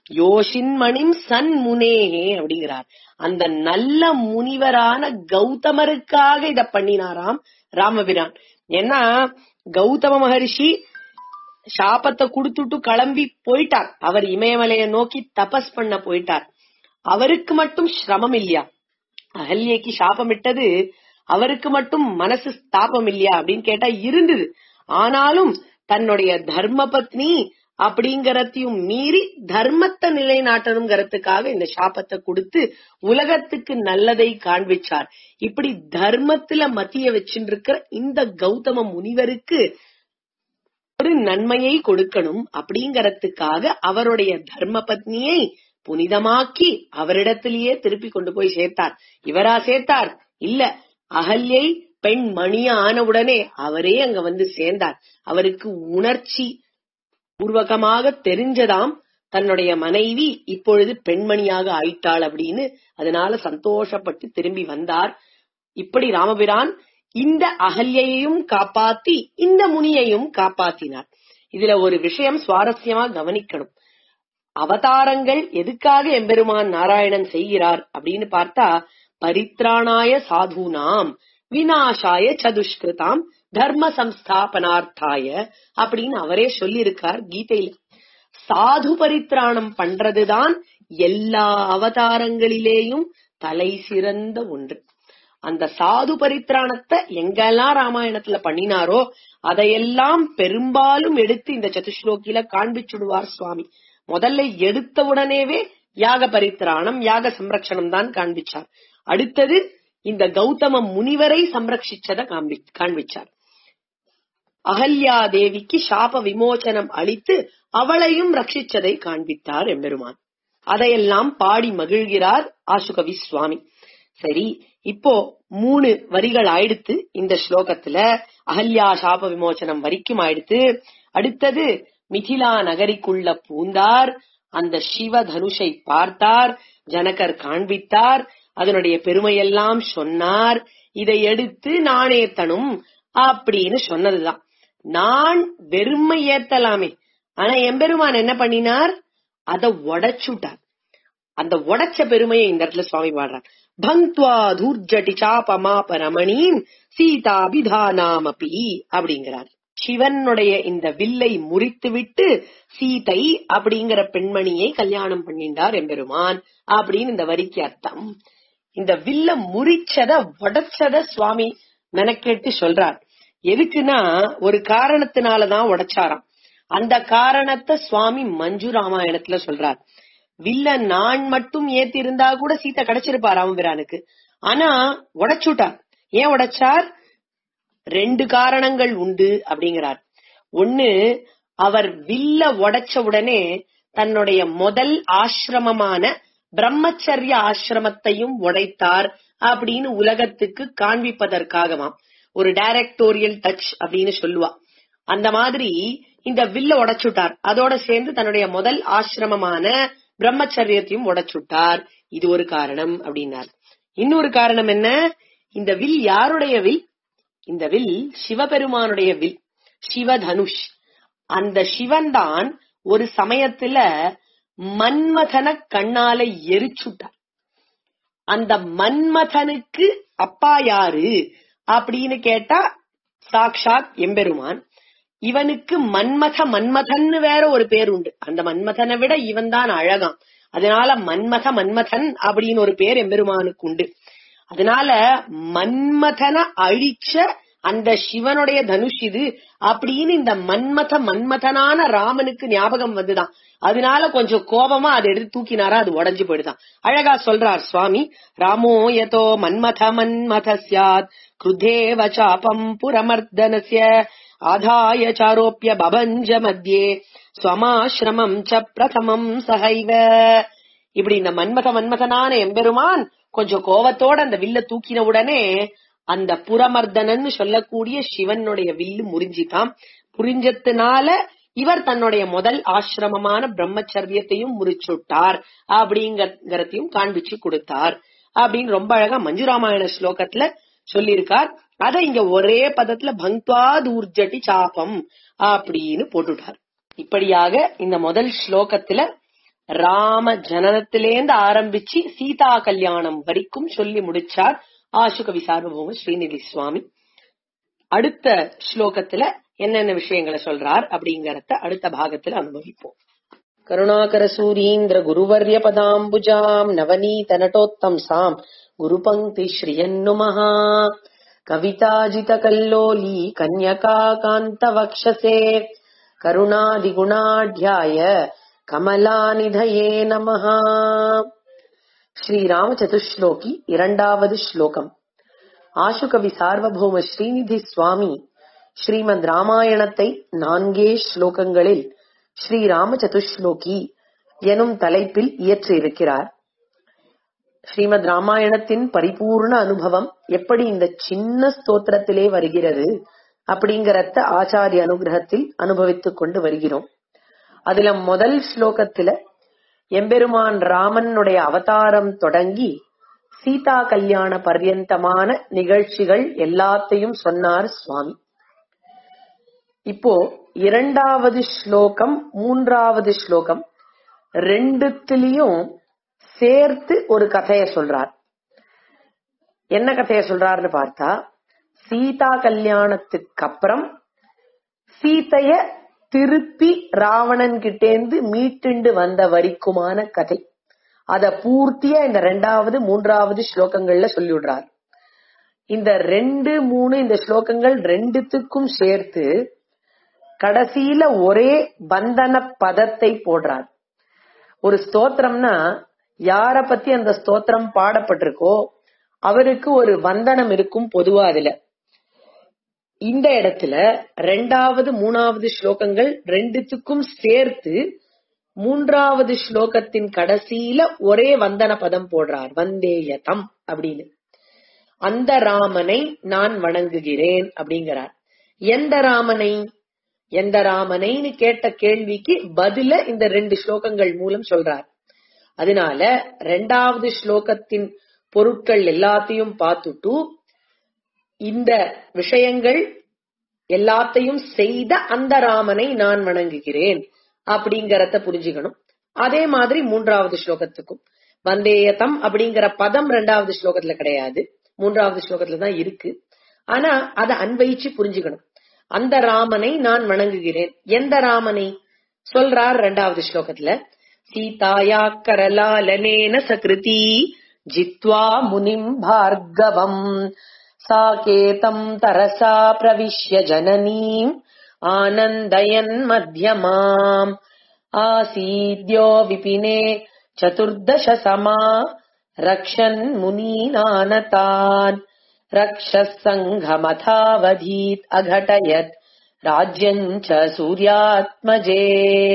யோஷின்மணிம் சன் முனேஹே அப்படிங்கிறார் அந்த நல்ல முனிவரான கௌதமருக்காக இத பண்ணினாராம் ராமபிரான் ஏன்னா கௌதம மகரிஷி சாபத்தை குடுத்துட்டு கிளம்பி போயிட்டார் அவர் இமயமலையை நோக்கி தபஸ் பண்ண போயிட்டார் அவருக்கு மட்டும் சிரமம் இல்லையா அகல்யைக்கு சாபமிட்டது அவருக்கு மட்டும் மனசு ஸ்தாபம் இல்லையா அப்படின்னு கேட்டா இருந்தது ஆனாலும் தன்னுடைய தர்ம பத்னி அப்படிங்கறதையும் மீறி தர்மத்தை நிலைநாட்டணுங்கிறதுக்காக இந்த சாபத்தை கொடுத்து உலகத்துக்கு நல்லதை காண்பிச்சார் இப்படி தர்மத்துல மத்திய வச்சுருக்கிற இந்த கௌதம முனிவருக்கு ஒரு நன்மையை கொடுக்கணும் அப்படிங்கறதுக்காக அவருடைய தர்ம பத்னியை புனிதமாக்கி அவரிடத்திலேயே திருப்பி கொண்டு போய் சேர்த்தார் இவரா சேர்த்தார் இல்ல அகல்யை பெண் மணிய ஆனவுடனே அவரே அங்க வந்து சேர்ந்தார் அவருக்கு உணர்ச்சி பூர்வகமாக தெரிஞ்சதாம் தன்னுடைய மனைவி இப்பொழுது பெண்மணியாக ஆயிட்டாள் அப்படின்னு அதனால சந்தோஷப்பட்டு திரும்பி வந்தார் இப்படி ராமபிரான் இந்த அகல்யையும் காப்பாத்தி இந்த முனியையும் காப்பாத்தினார் இதுல ஒரு விஷயம் சுவாரஸ்யமா கவனிக்கணும் அவதாரங்கள் எதுக்காக எம்பெருமான் நாராயணன் செய்கிறார் அப்படின்னு பார்த்தா பரித்ராணாய சாதுனாம் வினாசாய சதுஷ்கிருதாம் தர்ம சம்ஸ்தாபனார்த்தாய அப்படின்னு அவரே சொல்லியிருக்கார் கீதையில சாது பரித்ராணம் பண்றதுதான் எல்லா அவதாரங்களிலேயும் தலை சிறந்த ஒன்று அந்த சாது பரித்ராணத்தை எங்கெல்லாம் ராமாயணத்துல பண்ணினாரோ அதையெல்லாம் பெரும்பாலும் எடுத்து இந்த சதுஸ்லோகில காண்பிச்சுடுவார் சுவாமி முதல்ல எடுத்த உடனேவே யாக பரித்ராணம் யாக சம்ரக்ஷணம் தான் காண்பிச்சார் அடுத்தது இந்த கௌதம முனிவரை சம்ரட்சிச்சத காண்பி காண்பிச்சார் அகல்யா தேவிக்கு சாப விமோசனம் அளித்து அவளையும் ரட்சிச்சதை காண்பித்தார் எம்பெருமான் அதையெல்லாம் பாடி மகிழ்கிறார் ஆசுகவி சுவாமி சரி இப்போ மூணு வரிகள் ஆயிடுத்து இந்த ஸ்லோகத்துல அகல்யா சாப விமோசனம் வரைக்கும் ஆயிடுத்து அடுத்தது மிதிலா நகரிக்குள்ள பூந்தார் அந்த சிவ தனுஷை பார்த்தார் ஜனகர் காண்பித்தார் அதனுடைய பெருமையெல்லாம் சொன்னார் இதை எடுத்து நான் ஏத்தனும் அப்படின்னு சொன்னதுதான் நான் வெறுமை ஏத்தலாமே ஆனா எம்பெருமான் என்ன பண்ணினார் அத உடைச்சுட்டார் அந்த உடைச்ச பெருமையை இந்த இடத்துல சுவாமி பாடுறார் பங்க்வா தூர்ஜட்டி சாபமாப ரமணீம் சீதாபிதானாமபி அப்படிங்கிறார் சிவனுடைய இந்த வில்லை முறித்து விட்டு சீதை அப்படிங்கிற பெண்மணியை கல்யாணம் பண்ணிண்டார் எம்பெருமான் அப்படின்னு இந்த வரிக்கு அர்த்தம் இந்த வில்ல முறிச்சத உடைச்சத சுவாமி மெனக்கெட்டு சொல்றார் எதுக்குன்னா ஒரு காரணத்தினாலதான் உடைச்சாராம் அந்த காரணத்தை சுவாமி மஞ்சு ராமாயணத்துல சொல்றார் வில்ல நான் மட்டும் ஏத்தி இருந்தா கூட சீத்தை கிடைச்சிருப்பா ராமபிரானுக்கு ஆனா உடைச்சுட்டார் ஏன் உடைச்சார் ரெண்டு காரணங்கள் உண்டு அப்படிங்கிறார் ஒண்ணு அவர் வில்ல உடைச்ச உடனே தன்னுடைய முதல் ஆசிரமமான பிரம்மச்சரிய ஆசிரமத்தையும் உடைத்தார் அப்படின்னு உலகத்துக்கு காண்பிப்பதற்காகவாம் ஒரு டைரக்டோரியல் டச் அப்படின்னு சொல்லுவா அந்த மாதிரி இந்த வில்ல உடைச்சுட்டார் அதோட சேர்ந்து தன்னுடைய முதல் ஆசிரமமான பிரம்மச்சரியத்தையும் உடைச்சுட்டார் இது ஒரு காரணம் அப்படின்னார் இன்னொரு காரணம் என்ன இந்த வில் யாருடைய வில் இந்த வில் சிவபெருமானுடைய வில் சிவதனுஷ் அந்த சிவன் தான் ஒரு சமயத்துல மன்மதன கண்ணால எரிச்சுட்டார் அந்த மன்மதனுக்கு அப்பா யாரு அப்படின்னு கேட்டா சாக்ஷாத் எம்பெருமான் இவனுக்கு மன்மத மன்மதன்னு வேற ஒரு பேர் உண்டு அந்த மன்மதனை விட இவன் தான் அழகாம் அதனால மன்மத மன்மதன் அப்படின்னு ஒரு பேர் எம்பெருமானுக்கு உண்டு அதனால மன்மதனை அழிச்ச அந்த சிவனுடைய தனுஷ் இது அப்படின்னு இந்த மன்மத மன்மதனான ராமனுக்கு ஞாபகம் வந்துதான் அதனால கொஞ்சம் கோபமா அதை எடுத்து தூக்கினாரா அது உடஞ்சு போயிடுதான் அழகா சொல்றார் சுவாமி ராமோ யதோ மன்மத மன்மத சியாத் கிருதேவ சாபம் புரமர்தனஸ்ய ஆதாய சாரோப்பிய பபஞ்ச மத்தியே ஸ்வமாசிரமம் ச பிரதமம் சகைவ இப்படி இந்த மன்மத மன்மதனான எம்பெருமான் கொஞ்சம் கோவத்தோட அந்த வில்ல தூக்கின உடனே அந்த புறமர்தனன்னு சொல்லக்கூடிய சிவனுடைய வில்லு முறிஞ்சிட்டாம் புரிஞ்சதுனால இவர் தன்னுடைய முதல் ஆசிரமமான பிரம்மச்சரியத்தையும் முறிச்சுட்டார் அப்படிங்கறதையும் காண்பிச்சு கொடுத்தார் அப்படின்னு ரொம்ப அழகா மஞ்சுராமாயண ஸ்லோகத்துல சொல்லியிருக்கார் அத இங்க ஒரே பதத்துல பங்க்வா தூர்ஜட்டி சாபம் அப்படின்னு போட்டுட்டார் இப்படியாக இந்த முதல் ஸ்லோகத்துல ராம ஜனனத்திலேந்து ஆரம்பிச்சு சீதா கல்யாணம் வரைக்கும் சொல்லி முடிச்சார் ஆசுகவி சார்வபௌம ஸ்ரீநிதி சுவாமி அடுத்த ஸ்லோகத்துல என்னென்ன விஷயங்களை சொல்றார் அப்படிங்கறத அடுத்த பாகத்துல அனுபவிப்போம் கருணாகர சூரீந்திர குருவர்ய பதாம்புஜாம் நவநீத நட்டோத்தம் சாம் குரு பங்கி ஸ்ரீயன்னுமஹா கவிதாஜித கல்லோலி கன்யகா காந்த வக்ஷசே கருணாதிகுணாಢ್ಯಾಯ கமலாநிதயே நமஹா ஸ்ரீராம சதுஸ்லோகி இரண்டாவது ஸ்லோகம் ஆசுகவி சார்வபௌம ஸ்ரீநிதி சுவாமி ஸ்ரீமத் ராமாயணத்தை நான்கே ஸ்லோகங்களில் ஸ்ரீராம சதுஸ்லோகி எனும் தலைப்பில் இயற்றியிருக்கிறார் ஸ்ரீமத் ராமாயணத்தின் பரிபூர்ண அனுபவம் எப்படி இந்த சின்ன ஸ்தோத்திரத்திலே வருகிறது அப்படிங்கறத ஆச்சாரிய அனுகிரகத்தில் அனுபவித்துக் கொண்டு வருகிறோம் அதுல முதல் ஸ்லோகத்துல எம்பெருமான் ராமனுடைய அவதாரம் தொடங்கி சீதா கல்யாண பர்யந்தமான நிகழ்ச்சிகள் எல்லாத்தையும் சொன்னார் சுவாமி இப்போ இரண்டாவது ஸ்லோகம் மூன்றாவது ஸ்லோகம் ரெண்டுத்திலையும் சேர்த்து ஒரு கதைய சொல்றார் என்ன கதைய சொல்றாருன்னு பார்த்தா சீதா கல்யாணத்துக்கு அப்புறம் சீதைய திருப்பி ராவணன் கிட்டேந்து மீட்டுண்டு வந்த வரைக்குமான கதை அத பூர்த்தியா இந்த ரெண்டாவது மூன்றாவது ஸ்லோகங்கள்ல சொல்லிவிடுறார் இந்த ரெண்டு மூணு இந்த ஸ்லோகங்கள் ரெண்டுத்துக்கும் சேர்த்து கடைசியில ஒரே பந்தன பதத்தை போடுறார் ஒரு ஸ்தோத்திரம்னா யார பத்தி அந்த ஸ்தோத்திரம் பாடப்பட்டிருக்கோ அவருக்கு ஒரு வந்தனம் இருக்கும் பொதுவா அதுல இந்த இடத்துல ரெண்டாவது மூணாவது ஸ்லோகங்கள் ரெண்டுத்துக்கும் சேர்த்து மூன்றாவது ஸ்லோகத்தின் கடைசியில ஒரே வந்தன பதம் போடுறார் வந்தேயதம் அப்படின்னு அந்த ராமனை நான் வணங்குகிறேன் அப்படிங்கிறார் எந்த ராமனை எந்த ராமனைன்னு கேட்ட கேள்விக்கு பதில இந்த ரெண்டு ஸ்லோகங்கள் மூலம் சொல்றார் அதனால ரெண்டாவது ஸ்லோகத்தின் பொருட்கள் எல்லாத்தையும் பார்த்துட்டு இந்த விஷயங்கள் எல்லாத்தையும் செய்த அந்த ராமனை நான் வணங்குகிறேன் அப்படிங்கறத புரிஞ்சுக்கணும் அதே மாதிரி மூன்றாவது ஸ்லோகத்துக்கும் வந்தேயதம் அப்படிங்கிற பதம் ரெண்டாவது ஸ்லோகத்துல கிடையாது மூன்றாவது ஸ்லோகத்துல தான் இருக்கு ஆனா அதை அன்வயிச்சு புரிஞ்சுக்கணும் அந்த ராமனை நான் வணங்குகிறேன் எந்த ராமனை சொல்றார் ரெண்டாவது ஸ்லோகத்துல சீதாயா கரலாலனேன சகிருதி ஜித்வா முனிம் பார்கவம் சாகேதம் தரசா பிரவிஷ்ய ஜனனீம் ஆனந்தயன் மத்தியமாம் ஆசீத்யோ விபினே சதுர்தச சமா ரக்ஷன் முனீனானதான் ரக்ஷசங்கமதாவதீத் அகடயத் ராஜ்யஞ்ச சூர்யாத்மஜே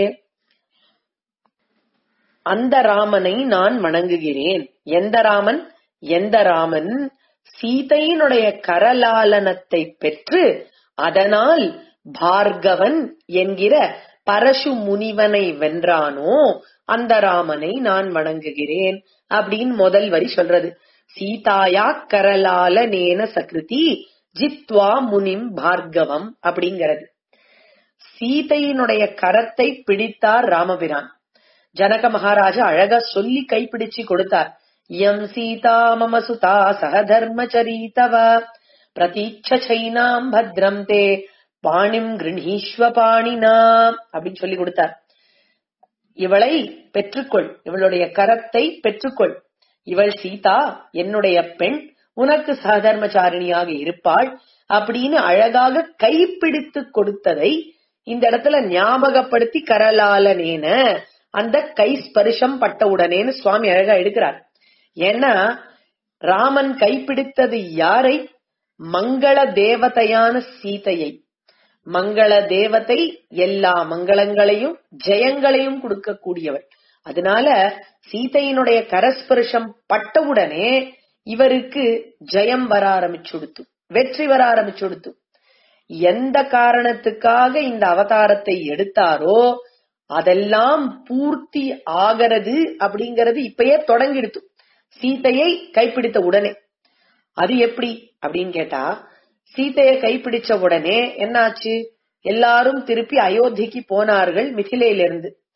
அந்த ராமனை நான் வணங்குகிறேன் எந்த ராமன் எந்த ராமன் சீதையினுடைய கரலாலனத்தை பெற்று அதனால் பார்கவன் என்கிற பரசு முனிவனை வென்றானோ அந்த ராமனை நான் வணங்குகிறேன் அப்படின்னு முதல் வரி சொல்றது சீதாயா கரலால நேன சகிருதி ஜித்வா முனிம் பார்கவம் அப்படிங்கிறது சீதையினுடைய கரத்தை பிடித்தார் ராமபிரான் ஜனக மகாராஜா அழகா சொல்லி கைப்பிடிச்சு கொடுத்தார் எம் சீதா மம சுதா சகதர்மச்சரீதவ பிரதீட்சைனாம் பத்ரம் தே பாணிம் கிருணீஸ்வ பாணினாம் அப்படின்னு சொல்லி கொடுத்தார் இவளை பெற்றுக்கொள் இவளுடைய கரத்தை பெற்றுக்கொள் இவள் சீதா என்னுடைய பெண் உனக்கு சகதர்மச்சாரிணியாக இருப்பாள் அப்படின்னு அழகாக கைப்பிடித்து கொடுத்ததை இந்த இடத்துல ஞாபகப்படுத்தி கரலாலனேன அந்த கை ஸ்பரிசம் பட்ட உடனேன்னு சுவாமி அழகா எடுக்கிறார் ஏன்னா ராமன் கைப்பிடித்தது யாரை மங்கள தேவதையான சீதையை மங்கள தேவதை எல்லா மங்களங்களையும் ஜெயங்களையும் கொடுக்கக்கூடியவள் அதனால சீதையினுடைய கரஸ்பர்ஷம் பட்டவுடனே இவருக்கு ஜெயம் வர ஆரம்பிச்சுடுத்து வெற்றி வர ஆரம்பிச்சுடுத்து எந்த காரணத்துக்காக இந்த அவதாரத்தை எடுத்தாரோ அதெல்லாம் பூர்த்தி ஆகிறது அப்படிங்கறது இப்பயே தொடங்கிடுத்து சீதையை கைப்பிடித்த உடனே அது எப்படி அப்படின்னு கேட்டா சீதையை கைப்பிடிச்ச உடனே என்னாச்சு எல்லாரும் திருப்பி அயோத்திக்கு போனார்கள் மிதிலையிலிருந்து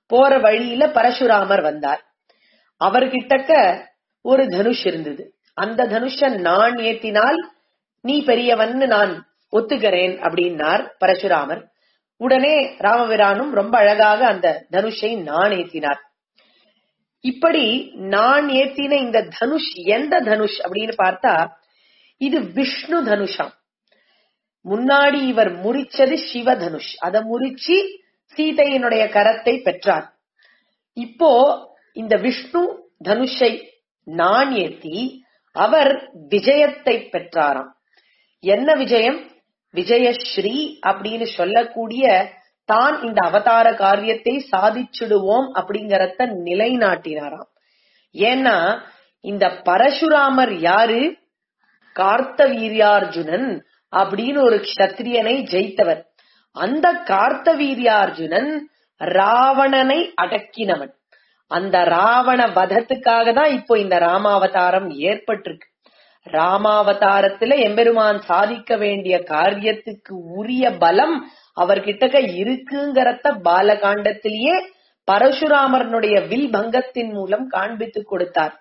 போற வழியில பரசுராமர் வந்தார் அவர்கிட்டக்க ஒரு தனுஷ் இருந்தது அந்த தனுஷ நான் ஏத்தினால் நீ பெரியவன்னு நான் ஒத்துக்கிறேன் அப்படின்னார் பரசுராமர் உடனே ராமபிரானும் ரொம்ப அழகாக அந்த தனுஷை நான் ஏத்தினார் இப்படி நான் ஏத்தின இந்த தனுஷ் எந்த தனுஷ் அப்படின்னு பார்த்தா இது விஷ்ணு தனுஷாம் முன்னாடி இவர் முறிச்சது சிவ தனுஷ் அதை முறிச்சு சீதையினுடைய கரத்தை பெற்றார் இப்போ இந்த விஷ்ணு தனுஷை நான் ஏத்தி அவர் விஜயத்தை பெற்றாராம் என்ன விஜயம் விஜயஸ்ரீ அப்படின்னு சொல்லக்கூடிய தான் இந்த அவதார காரியத்தை சாதிச்சிடுவோம் அப்படிங்கறத நிலைநாட்டினாராம் ஏன்னா இந்த பரசுராமர் யாரு கார்த்த வீரியார்ஜுனன் அப்படின்னு ஒரு க்ஷத்திரியனை ஜெயித்தவர் அந்த கார்த்த வீரியார்ஜுனன் ராவணனை அடக்கினவன் அந்த ராவண வதத்துக்காக தான் இப்போ இந்த ராமாவதாரம் ஏற்பட்டிருக்கு ராமாவதாரத்துல எம்பெருமான் சாதிக்க வேண்டிய காரியத்துக்கு உரிய பலம் அவர்கிட்டக்க இருக்குங்கிறத பாலகாண்டத்திலேயே பரசுராமரனுடைய வில் பங்கத்தின் மூலம் காண்பித்து கொடுத்தார்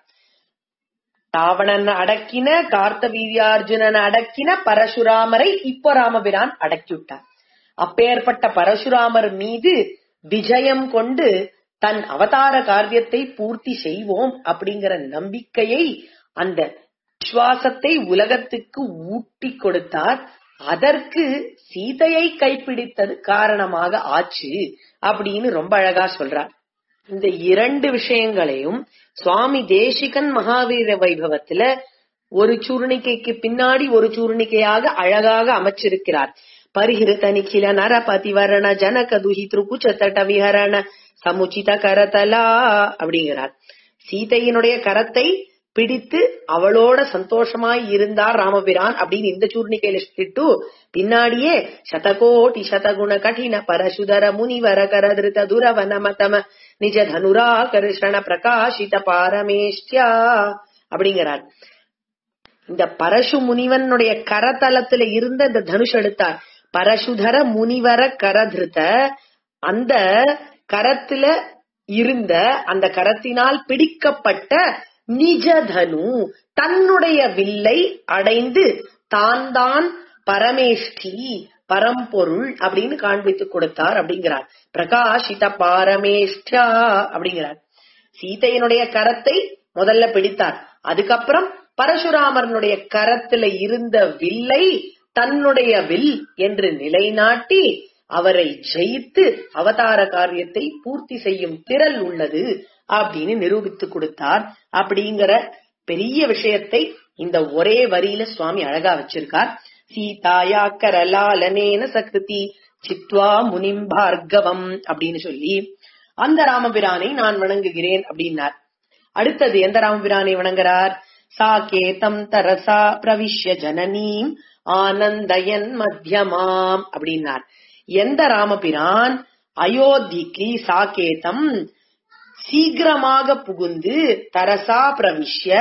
ராவணன் அடக்கின கார்த்த வீரியார்ஜுனன் அடக்கின பரசுராமரை இப்போ ராமபிரான் அடக்கிவிட்டார் அப்பேற்பட்ட பரசுராமர் மீது விஜயம் கொண்டு தன் அவதார காரியத்தை பூர்த்தி செய்வோம் அப்படிங்கிற நம்பிக்கையை அந்த விசுவாசத்தை உலகத்துக்கு ஊட்டி கொடுத்தார் அதற்கு சீதையை கைப்பிடித்தது காரணமாக ஆச்சு அப்படின்னு ரொம்ப அழகா சொல்றார் இந்த இரண்டு விஷயங்களையும் சுவாமி தேசிகன் மகாவீர வைபவத்துல ஒரு சூர்ணிக்கைக்கு பின்னாடி ஒரு சூர்ணிக்கையாக அழகாக அமைச்சிருக்கிறார் பரிஹிருத நிখিல நரபதிவரண ஜனக துஹி திருக்குச்ச தட விஹரண சமுச்சித கரதலா அப்படிங்கிறார் சீதையினுடைய கரத்தை பிடித்து அவளோட சந்தோஷமாய் இருந்தார் ராமபிரான் அப்படின்னு இந்த சூர்ணிக்கையில சொல்லிட்டு பின்னாடியே சதகோட்டி சதகுண கடின பரசுதர முனிவர கரதிருத துரவன மதம நிஜ தனுரா கருஷண பிரகாஷித பாரமேஷ்டியா அப்படிங்கிறார் இந்த பரசு முனிவனுடைய கரதலத்துல இருந்த இந்த தனுஷ் எடுத்தார் பரசுதர முனிவர கரதிருத்த அந்த கரத்துல இருந்த அந்த கரத்தினால் பிடிக்கப்பட்ட நிஜதனு தன்னுடைய வில்லை அடைந்து தான் தான் பரமேஷ்டி பரம்பொருள் அப்படின்னு காண்பித்து கொடுத்தார் அப்படிங்கிறார் பிரகாஷித பாரமேஷ்டா அப்படிங்கிறார் சீதையினுடைய கரத்தை முதல்ல பிடித்தார் அதுக்கப்புறம் பரசுராமரனுடைய கரத்துல இருந்த வில்லை தன்னுடைய வில் என்று நிலைநாட்டி அவரை ஜெயித்து அவதார காரியத்தை பூர்த்தி செய்யும் திறல் உள்ளது அப்படின்னு நிரூபித்து கொடுத்தார் அப்படிங்கிற பெரிய விஷயத்தை இந்த ஒரே வரியில சுவாமி அழகா வச்சிருக்கார் சீதாயா கரலாலனேன சக்ருதி சித்வா முனிம் பார்கவம் அப்படின்னு சொல்லி அந்த ராமபிரானை நான் வணங்குகிறேன் அப்படின்னார் அடுத்தது எந்த ராமபிரானை வணங்குறார் சாகேதம் தரசா பிரவிஷ்ய ஜனனீம் ஆனந்தயன் மத்தியமாம் அப்படின்னார் எந்த ராமபிரான் அயோத்திக்கு சாகேதம் சீக்கிரமாக புகுந்து தரசா பிரவிஷ்ய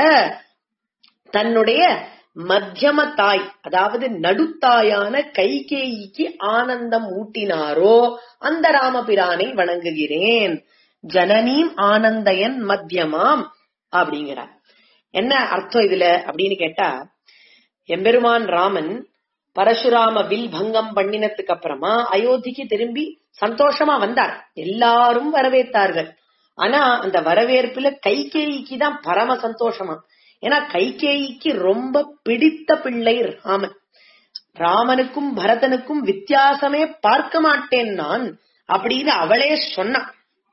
தன்னுடைய மத்தியம தாய் அதாவது நடுத்தாயான கைகேயிக்கு ஆனந்தம் ஊட்டினாரோ அந்த ராமபிரானை வணங்குகிறேன் ஜனனீம் ஆனந்தயன் மத்தியமாம் அப்படிங்கிறார் என்ன அர்த்தம் இதுல அப்படின்னு கேட்டா எம்பெருமான் ராமன் பரசுராம வில் பங்கம் பண்ணினதுக்கு அப்புறமா அயோத்திக்கு திரும்பி சந்தோஷமா வந்தார் எல்லாரும் வரவேற்றார்கள் ஆனா அந்த வரவேற்புல கைகேயிக்கு தான் பரம சந்தோஷமா ஏன்னா கைகேயிக்கு ரொம்ப பிடித்த பிள்ளை ராமன் ராமனுக்கும் பரதனுக்கும் வித்தியாசமே பார்க்க மாட்டேன் நான் அப்படின்னு அவளே சொன்னான்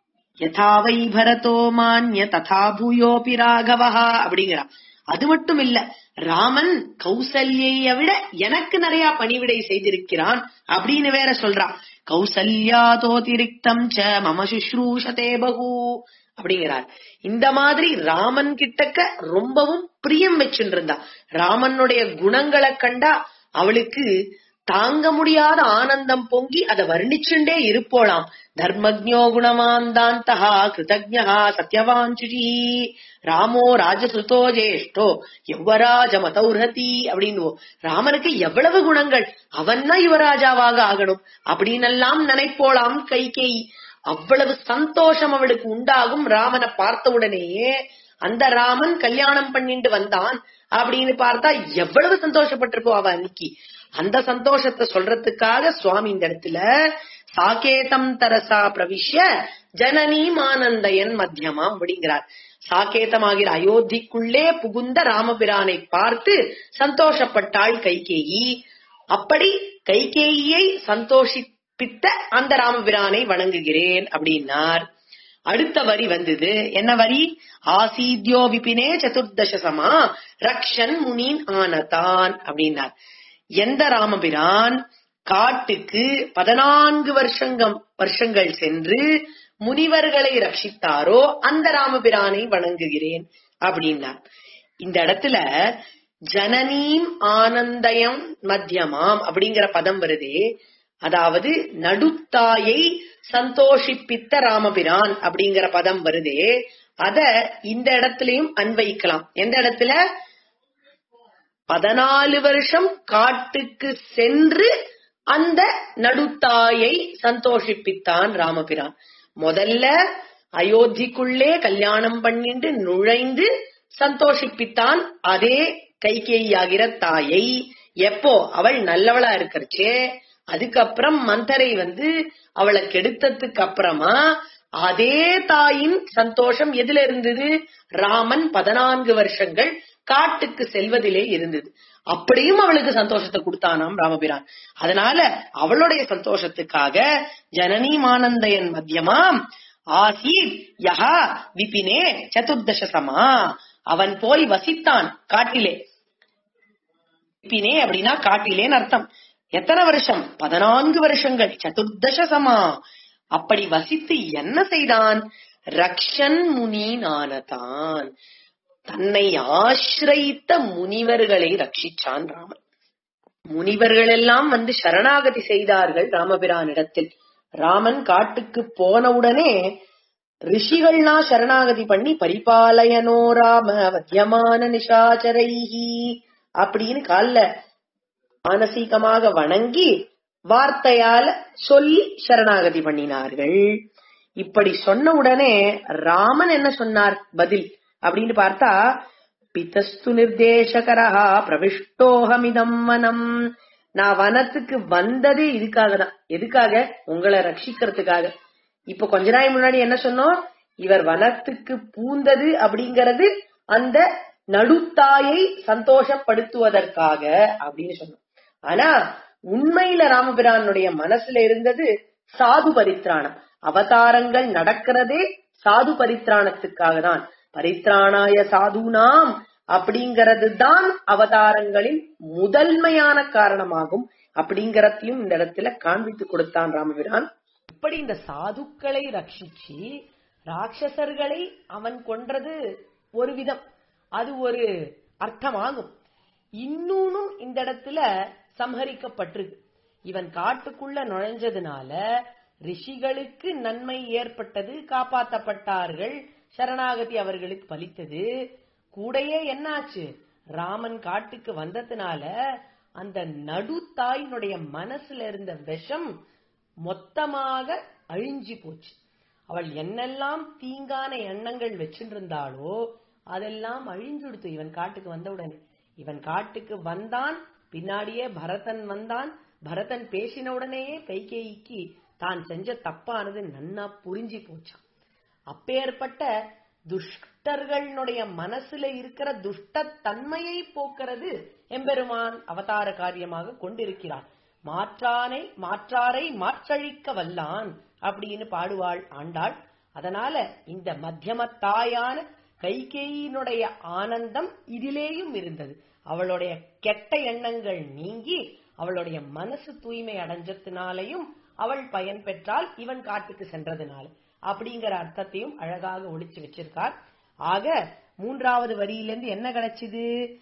யதாவை பரதோ மான்ய ததா பூயோபி ராகவஹா அப்படிங்கிறா அது மட்டும் இல்ல ராமன் கௌசல்யை விட எனக்கு நிறைய பணிவிடை செய்திருக்கிறான் அப்படின்னு வேற சொல்றான் கௌசல்யாதோதிரிக்தம் ச மம சுஷ்ரூஷதே பகு அப்படிங்கிறார் இந்த மாதிரி ராமன் கிட்டக்க ரொம்பவும் பிரியம் வச்சுட்டு இருந்தா ராமனுடைய குணங்களை கண்டா அவளுக்கு தாங்க முடியாத ஆனந்தம் பொங்கி அதை வர்ணிச்சுண்டே இருப்போலாம் தர்மஜோ குணமாந்தாந்தா கிருதஜா சத்யவாஞ்சுஜி ராமோ ராஜசுதோ ஜேஷ்டோ யுவராஜ மதௌரதி அப்படின்னு ராமனுக்கு எவ்வளவு குணங்கள் அவன் தான் யுவராஜாவாக ஆகணும் அப்படின்னெல்லாம் நினைப்போலாம் கைகேயி அவ்வளவு சந்தோஷம் அவளுக்கு உண்டாகும் ராமனை பார்த்த உடனேயே அந்த ராமன் கல்யாணம் பண்ணிட்டு வந்தான் அப்படின்னு பார்த்தா எவ்வளவு சந்தோஷப்பட்டிருப்போம் அவ அன்னைக்கு அந்த சந்தோஷத்தை சொல்றதுக்காக சுவாமி இந்த இடத்துல சாகேதம் தரசா பிரவிஷ்ய ஜனனீம் ஆனந்தயன் மத்தியமாம் அப்படிங்கிறார் சாகேதமாகிற அயோத்திக்குள்ளே புகுந்த ராமபிரானை பார்த்து சந்தோஷப்பட்டாள் கைகேயி அப்படி கைகேயியை சந்தோஷிப்பித்த அந்த ராமபிரானை வணங்குகிறேன் அப்படின்னார் அடுத்த வரி வந்தது என்ன வரி ஆசீத்யோ விபினே சதுர்தசசமா ரக்ஷன் முனின் ஆனதான் அப்படின்னார் எந்த ராமபிரான் காட்டுக்கு பதினான்கு வருஷங்கம் வருஷங்கள் சென்று முனிவர்களை ரட்சித்தாரோ அந்த ராமபிரானை வணங்குகிறேன் அப்படின்னார் இந்த இடத்துல ஜனனீம் ஆனந்தயம் மத்தியமாம் அப்படிங்கிற பதம் வருதே அதாவது நடுத்தாயை சந்தோஷிப்பித்த ராமபிரான் அப்படிங்கிற பதம் வருதே அத இந்த இடத்துலயும் அன்வைக்கலாம் எந்த இடத்துல பதினாலு வருஷம் காட்டுக்கு சென்று அந்த நடுத்தாயை சந்தோஷிப்பித்தான் ராமபிரான் முதல்ல அயோத்திக்குள்ளே கல்யாணம் பண்ணிட்டு நுழைந்து சந்தோஷிப்பித்தான் அதே கைகேயாகிற தாயை எப்போ அவள் நல்லவளா இருக்கறச்சே அதுக்கப்புறம் மந்தரை வந்து அவளை கெடுத்ததுக்கு அப்புறமா அதே தாயின் சந்தோஷம் எதுல இருந்தது ராமன் பதினான்கு வருஷங்கள் காட்டுக்கு செல்வதிலே இருந்தது அப்படியும் அவளுக்கு சந்தோஷத்தை கொடுத்தானாம் ராமபிரான் அதனால அவளுடைய சந்தோஷத்துக்காக ஜனனி மானந்தயன் மத்தியமாம் ஆசீத் யஹா விபினே சதுர்தசசமா அவன் போய் வசித்தான் காட்டிலே விபினே அப்படின்னா காட்டிலேன்னு அர்த்தம் எத்தனை வருஷம் பதினான்கு வருஷங்கள் சதுர்தசசமா அப்படி வசித்து என்ன செய்தான் ரக்ஷன் முனி நானதான் தன்னை ஆசிரயித்த முனிவர்களை ரட்சிச்சான் ராமன் முனிவர்கள் எல்லாம் வந்து சரணாகதி செய்தார்கள் ராமபிரானிடத்தில் ராமன் காட்டுக்கு போனவுடனே ரிஷிகள்னா சரணாகதி பண்ணி பரிபாலயனோ ராம வத்தியமான நிஷாச்சரைஹி அப்படின்னு கால்ல மானசீகமாக வணங்கி வார்த்தையால சொல்லி சரணாகதி பண்ணினார்கள் இப்படி சொன்ன உடனே ராமன் என்ன சொன்னார் பதில் அப்படின்னு பார்த்தா பிதஸ்து நிர்தேசகரஹா பிரவிஷ்டோகமிதம் வனம் நான் வனத்துக்கு வந்ததே இதுக்காக தான் எதுக்காக உங்களை ரட்சிக்கிறதுக்காக இப்ப கொஞ்ச நாள் முன்னாடி என்ன சொன்னோம் இவர் வனத்துக்கு பூந்தது அப்படிங்கறது அந்த நடுத்தாயை சந்தோஷப்படுத்துவதற்காக அப்படின்னு சொன்னோம் ஆனா உண்மையில ராமபிரானுடைய மனசுல இருந்தது சாது பரித்ராணம் அவதாரங்கள் நடக்கிறதே சாது பரித்ராணத்துக்காக தான் பரித்ராணாய சாதுனாம் அப்படிங்கிறது தான் அவதாரங்களின் முதன்மையான காரணமாகும் அப்படிங்கறதையும் இந்த இடத்துல காண்பித்து கொடுத்தான் ராமபிரான் இப்படி இந்த சாதுக்களை ரட்சிச்சு ராட்சசர்களை அவன் கொன்றது ஒரு விதம் அது ஒரு அர்த்தமாகும் இன்னொன்னும் இந்த இடத்துல சம்ஹரிக்கப்பட்டிருக்கு இவன் காட்டுக்குள்ள நுழைஞ்சதுனால ரிஷிகளுக்கு நன்மை ஏற்பட்டது காப்பாத்தப்பட்டார்கள் சரணாகதி அவர்களுக்கு பலித்தது கூடையே என்னாச்சு ராமன் காட்டுக்கு வந்ததுனால அந்த நடுத்தாயினுடைய மனசுல இருந்த விஷம் மொத்தமாக அழிஞ்சு போச்சு அவள் என்னெல்லாம் தீங்கான எண்ணங்கள் வச்சிருந்தாளோ அதெல்லாம் அழிஞ்சுடுத்து இவன் காட்டுக்கு வந்தவுடனே இவன் காட்டுக்கு வந்தான் பின்னாடியே பரதன் வந்தான் பரதன் பேசின உடனேயே கைகேயிக்கு தான் செஞ்ச தப்பானது நன்னா புரிஞ்சு போச்சான் அப்பேற்பட்ட துஷ்டர்களுடைய மனசுல இருக்கிற துஷ்ட தன்மையை போக்குறது எம்பெருமான் அவதார காரியமாக கொண்டிருக்கிறார் மாற்றானை மாற்றாரை மாற்றழிக்க வல்லான் அப்படின்னு பாடுவாள் ஆண்டாள் அதனால இந்த மத்தியம தாயான கைகேயினுடைய ஆனந்தம் இதிலேயும் இருந்தது அவளுடைய கெட்ட எண்ணங்கள் நீங்கி அவளுடைய மனசு தூய்மை அடைஞ்சதுனாலையும் அவள் பயன் பெற்றால் இவன் காட்டுக்கு சென்றதுனால அப்படிங்கிற அர்த்தத்தையும் அழகாக ஒழிச்சு வச்சிருக்கார் ஆக மூன்றாவது வரியிலிருந்து என்ன கிடைச்சது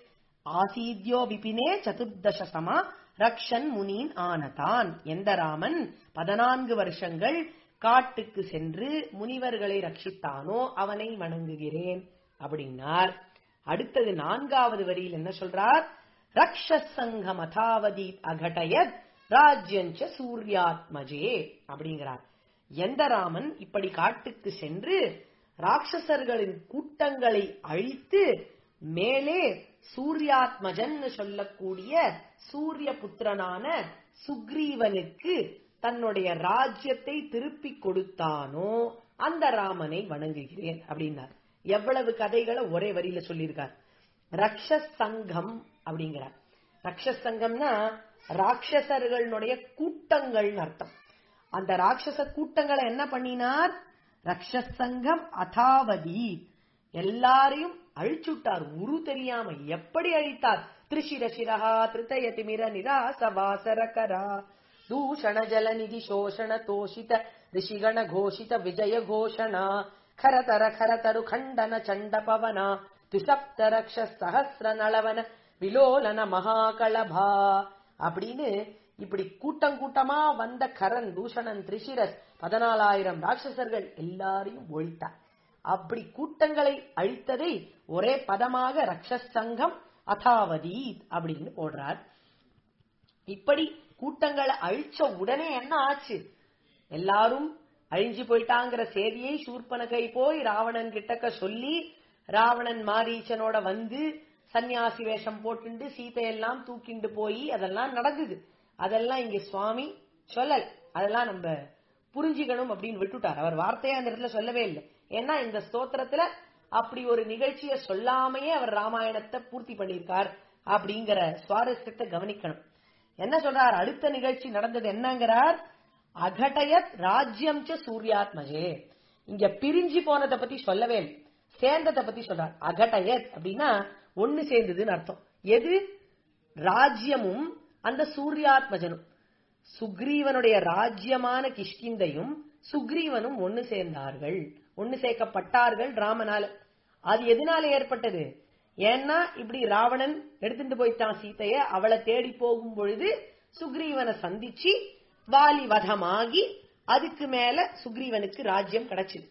ஆசீத்யோ விபினே சதுர்தசமா ரக்ஷன் முனீன் ஆனதான் எந்த ராமன் பதினான்கு வருஷங்கள் காட்டுக்கு சென்று முனிவர்களை ரட்சித்தானோ அவனை வணங்குகிறேன் அப்படின்னார் அடுத்தது நான்காவது வரியில் என்ன சொல்றார் ரக்ஷசங்க மதாவதி அகடயத் ராஜ்யஞ்ச சூர்யாத்மஜே அப்படிங்கிறார் எந்த ராமன் இப்படி காட்டுக்கு சென்று ராட்சசர்களின் கூட்டங்களை அழித்து மேலே சூர்யாத்மஜன் சொல்லக்கூடிய சூரிய புத்திரனான சுக்ரீவனுக்கு தன்னுடைய ராஜ்யத்தை திருப்பி கொடுத்தானோ அந்த ராமனை வணங்குகிறேன் அப்படின்னார் எவ்வளவு கதைகளை ஒரே வரியில சொல்லியிருக்கார் ரக்ஷஸ் சங்கம் அப்படிங்கிறார் ரக்ஷஸ் சங்கம்னா ராட்சசர்களுடைய கூட்டங்கள்னு அர்த்தம் அந்த ராட்சச கூட்டங்களை என்ன பண்ணினார் ரக்ஷஸ் சங்கம் அதாவதி எல்லாரையும் அழிச்சுட்டார் உரு தெரியாம எப்படி அழித்தார் திரிஷிரசிரஹா திருத்தயதிமிர நிராச வாசரகரா தூஷண ஜலநிதி சோஷண தோஷித ரிஷிகண கோஷித விஜய கோஷணா ಖರತರ ಖರತರು ಖಂಡನ ಚಂಡ ಪವನ ದ್ವಿಸಪ್ತ ರಕ್ಷ ಸಹಸ್ರ ನಳವನ விலோலன மகாகளபா அப்படின்னு இப்படி கூட்டம் கூட்டமா வந்த கரன் தூஷணன் திரிசிரஸ் பதினாலாயிரம் ராட்சசர்கள் எல்லாரையும் ஒழித்தார் அப்படி கூட்டங்களை அழித்ததை ஒரே பதமாக ரக்ஷஸ் சங்கம் அதாவதி அப்படின்னு போடுறார் இப்படி கூட்டங்களை அழிச்ச உடனே என்ன ஆச்சு எல்லாரும் அழிஞ்சு போயிட்டாங்கிற செய்தியை சூர்பனகை போய் ராவணன் கிட்டக்க சொல்லி ராவணன் மாரீச்சனோட வந்து சன்னியாசி வேஷம் போட்டுண்டு சீதையெல்லாம் தூக்கிண்டு போய் அதெல்லாம் நடக்குது அதெல்லாம் இங்க சுவாமி சொல்லல் அதெல்லாம் நம்ம புரிஞ்சுக்கணும் அப்படின்னு விட்டுட்டார் அவர் வார்த்தையா அந்த இடத்துல சொல்லவே இல்லை ஏன்னா இந்த ஸ்தோத்திரத்துல அப்படி ஒரு நிகழ்ச்சியை சொல்லாமையே அவர் ராமாயணத்தை பூர்த்தி பண்ணியிருக்கார் அப்படிங்கிற சுவாரஸ்யத்தை கவனிக்கணும் என்ன சொல்றார் அடுத்த நிகழ்ச்சி நடந்தது என்னங்கிறார் அகடயத் ராஜ்யம் ச சூர்யாத்மஜே இங்க பிரிஞ்சு போனதை பத்தி சொல்லவே இல்லை சேர்ந்ததை பத்தி சொல்றார் அகடயத் அப்படின்னா ஒண்ணு சேர்ந்ததுன்னு அர்த்தம் எது ராஜ்யமும் அந்த சூர்யாத்மஜனும் சுக்ரீவனுடைய ராஜ்யமான கிஷ்கிந்தையும் சுக்ரீவனும் ஒண்ணு சேர்ந்தார்கள் ஒண்ணு சேர்க்கப்பட்டார்கள் ராமனால அது எதனால ஏற்பட்டது ஏன்னா இப்படி ராவணன் எடுத்துட்டு போயிட்டான் சீதைய அவளை தேடி போகும் பொழுது சுக்ரீவனை சந்திச்சு வாலி வதமாகி அதுக்கு மேல சுக்ரீவனுக்கு ராஜ்யம் கிடைச்சுது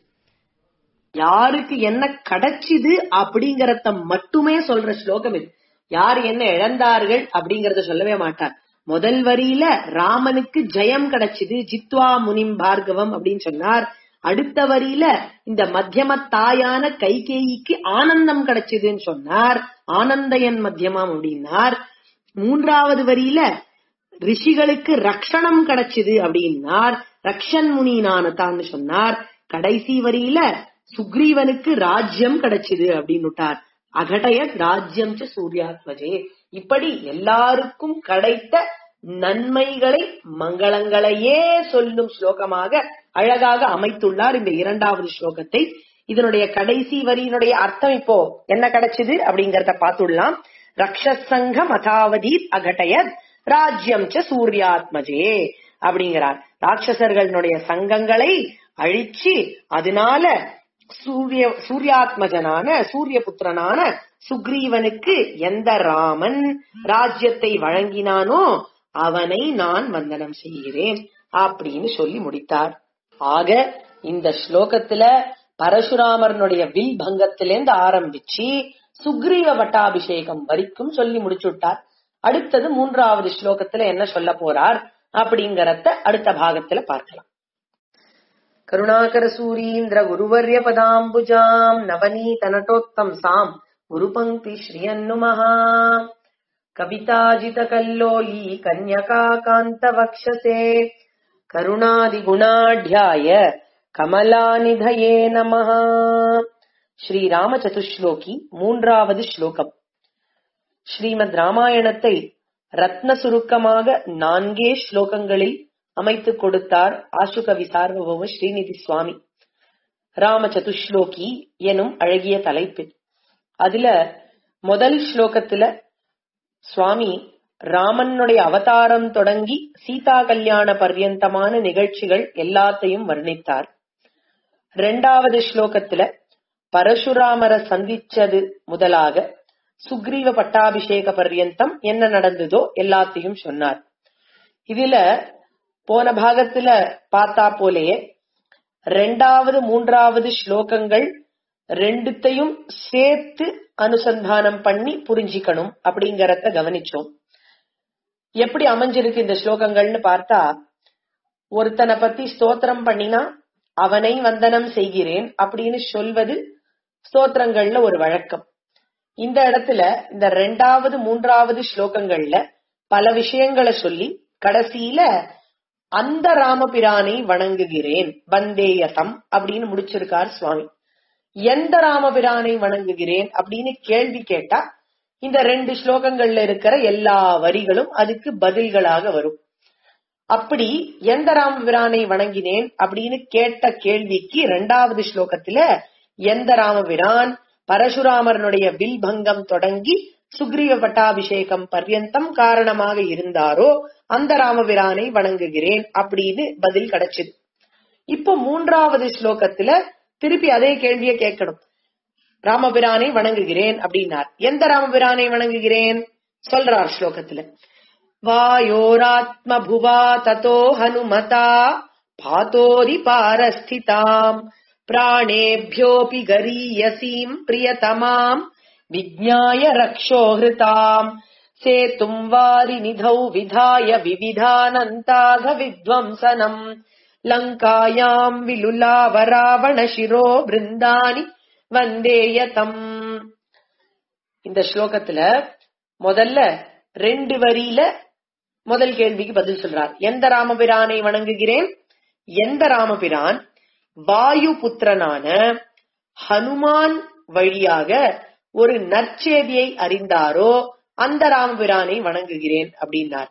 யாருக்கு என்ன கிடைச்சுது அப்படிங்கறத மட்டுமே சொல்ற ஸ்லோகம் இது யார் என்ன இழந்தார்கள் அப்படிங்கறத சொல்லவே மாட்டார் முதல் வரியில ராமனுக்கு ஜெயம் கிடைச்சுது ஜித்வா முனிம் பார்கவம் அப்படின்னு சொன்னார் அடுத்த வரியில இந்த மத்தியம தாயான கைகேயிக்கு ஆனந்தம் கிடைச்சதுன்னு சொன்னார் ஆனந்தயன் மத்தியமம் அப்படின்னார் மூன்றாவது வரியில ரிஷிகளுக்கு ரக்ஷணம் கிடைச்சது அப்படின்னார் ரக்ஷன் முனினானதான்னு சொன்னார் கடைசி வரியில சுக்ரீவனுக்கு ராஜ்யம் கிடைச்சது அப்படின்னுட்டார் அகடய ராஜ்யம் ச சூர்யாத்மஜே இப்படி எல்லாருக்கும் கிடைத்த நன்மைகளை மங்களங்களையே சொல்லும் ஸ்லோகமாக அழகாக அமைத்துள்ளார் இந்த இரண்டாவது ஸ்லோகத்தை இதனுடைய கடைசி வரியினுடைய அர்த்தம் இப்போ என்ன கிடைச்சது அப்படிங்கறத பார்த்துடலாம் ரக்ஷசங்கம் அதாவதி அகடயத் ராஜ்யம் ச சூர்யாத்மஜே அப்படிங்கிறார் ராட்சசர்களுடைய சங்கங்களை அழிச்சு அதனால சூரிய சூர்யாத்மஜனான சூரிய புத்திரனான சுக்ரீவனுக்கு எந்த ராமன் ராஜ்யத்தை வழங்கினானோ அவனை நான் வந்தனம் செய்கிறேன் அப்படின்னு சொல்லி முடித்தார் ஆக இந்த ஸ்லோகத்துல பரசுராமரனுடைய வில் பங்கத்திலேருந்து ஆரம்பிச்சு சுக்ரீவ பட்டாபிஷேகம் வரைக்கும் சொல்லி முடிச்சுட்டார் அடுத்தது மூன்றாவது ஸ்லோகத்துல என்ன சொல்ல போறார் அப்படிங்கறத அடுத்த பாகத்துல பார்க்கலாம் கருணாகர சூரீந்திர குருவர்ய பதாம்புஜாம் நவநீத நட்டோத்தம் சாம் குரு பங்கி ஸ்ரீயன்னுமஹா கவிதாஜித கல்லோலி கன்யகா காந்த வக்ஷசே கருணாதி குணாಢ்யாய கமலாநிதயே நமஹ ஸ்ரீராம சதுஸ்லோகி மூன்றாவது ஸ்லோகம் ஸ்ரீமத் ராமாயணத்தை ரத்ன சுருக்கமாக நான்கே ஸ்லோகங்களில் அமைத்துக் கொடுத்தார் ஆசுகவி சார்வபௌம ஸ்ரீநிதி சுவாமி ராம சதுஸ்லோகி எனும் அழகிய தலைப்பு அதுல முதல் ஸ்லோகத்துல சுவாமி ராமனுடைய அவதாரம் தொடங்கி சீதா கல்யாண பர்யந்தமான நிகழ்ச்சிகள் எல்லாத்தையும் வர்ணித்தார் இரண்டாவது ஸ்லோகத்துல பரசுராமரை சந்திச்சது முதலாக சுக்ரீவ பட்டாபிஷேக பர்யந்தம் என்ன நடந்ததோ எல்லாத்தையும் சொன்னார் இதுல போன பாகத்துல பார்த்தா போலேயே ரெண்டாவது மூன்றாவது ஸ்லோகங்கள் ரெண்டுத்தையும் சேர்த்து அனுசந்தானம் பண்ணி புரிஞ்சிக்கணும் அப்படிங்கறத கவனிச்சோம் எப்படி அமைஞ்சிருக்கு இந்த ஸ்லோகங்கள்னு பார்த்தா ஒருத்தனை பத்தி ஸ்தோத்திரம் பண்ணினா அவனை வந்தனம் செய்கிறேன் அப்படின்னு சொல்வது ஸ்தோத்திரங்கள்ல ஒரு வழக்கம் இந்த இடத்துல இந்த ரெண்டாவது மூன்றாவது ஸ்லோகங்கள்ல பல விஷயங்களை சொல்லி கடைசியில அந்த ராமபிரானை வணங்குகிறேன் வந்தேயதம் அப்படின்னு முடிச்சிருக்கார் சுவாமி எந்த ராமபிரானை வணங்குகிறேன் அப்படின்னு கேள்வி கேட்டா இந்த ரெண்டு ஸ்லோகங்கள்ல இருக்கிற எல்லா வரிகளும் அதுக்கு பதில்களாக வரும் அப்படி எந்த ராமபிரானை வணங்கினேன் அப்படின்னு கேட்ட கேள்விக்கு இரண்டாவது ஸ்லோகத்துல எந்த ராமபிரான் பரசுராமரனுடைய வில்பங்கம் தொடங்கி சுக்ரீவ பட்டாபிஷேகம் பர்யந்தம் காரணமாக இருந்தாரோ அந்த ராமபிரானை வணங்குகிறேன் அப்படின்னு பதில் கிடைச்சது இப்ப மூன்றாவது ஸ்லோகத்துல திருப்பி அதே கேள்வியை கேட்கணும் ராமபிரானை வணங்குகிறேன் அப்படின்னார் எந்த ராமபிரானை வணங்குகிறேன் சொல்றார் ஸ்லோகத்துல வாயோராத்ம புவா ததோ ஹனுமதா பாதோரி பாரஸ்திதாம் பிராணேபியோபி கரீயசீம் பிரியதமாம் விஜ்ஞாய ரக்ஷோஹிருதாம் சேத்தும் வாரி நிதௌ விதாய விவிதானந்தாக வித்வம்சனம் லங்காயாம் விலுலாவராவண சிரோ பிருந்தானி வந்தேயதம் இந்த ஸ்லோகத்துல முதல்ல ரெண்டு வரியில முதல் கேள்விக்கு பதில் சொல்றார் எந்த ராமபிரானை வணங்குகிறேன் எந்த ராமபிரான் வாயு புத்திரனான ஹனுமான் வழியாக ஒரு நற்செய்தியை அறிந்தாரோ அந்த ராமபிரானை வணங்குகிறேன் அப்படின்னார்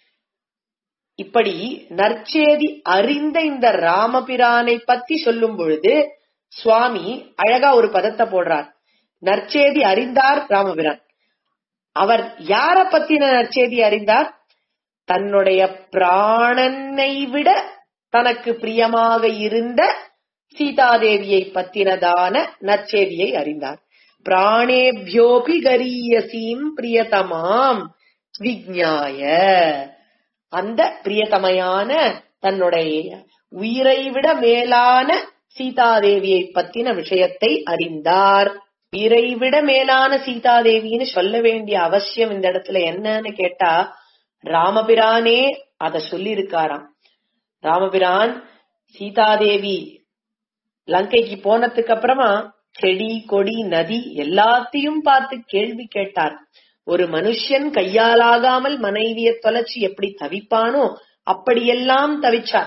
இப்படி நற்செய்தி அறிந்த இந்த ராமபிரானை பத்தி சொல்லும் பொழுது சுவாமி அழகா ஒரு பதத்தை போடுறார் நற்செய்தி அறிந்தார் ராமபிரான் அவர் யார பத்தின நற்செய்தி அறிந்தார் தன்னுடைய பிராணனை விட தனக்கு பிரியமாக இருந்த சீதாதேவியை பத்தினதான நற்செய்தியை அறிந்தார் பிராணேபியோபி கரியசீம் பிரியதமாம் விஜ்ஞாய அந்த பிரியதமையான தன்னுடைய உயிரை விட மேலான சீதாதேவியை பத்தின விஷயத்தை அறிந்தார் உயிரை விட மேலான சீதாதேவின்னு சொல்ல வேண்டிய அவசியம் இந்த இடத்துல என்னன்னு கேட்டா ராமபிரானே அத சொல்லி இருக்காராம் ராமபிரான் சீதாதேவி லங்கைக்கு போனதுக்கு அப்புறமா செடி கொடி நதி எல்லாத்தையும் பார்த்து கேள்வி கேட்டார் ஒரு மனுஷன் கையாலாகாமல் மனைவிய தொலைச்சு எப்படி தவிப்பானோ அப்படியெல்லாம் தவிச்சார்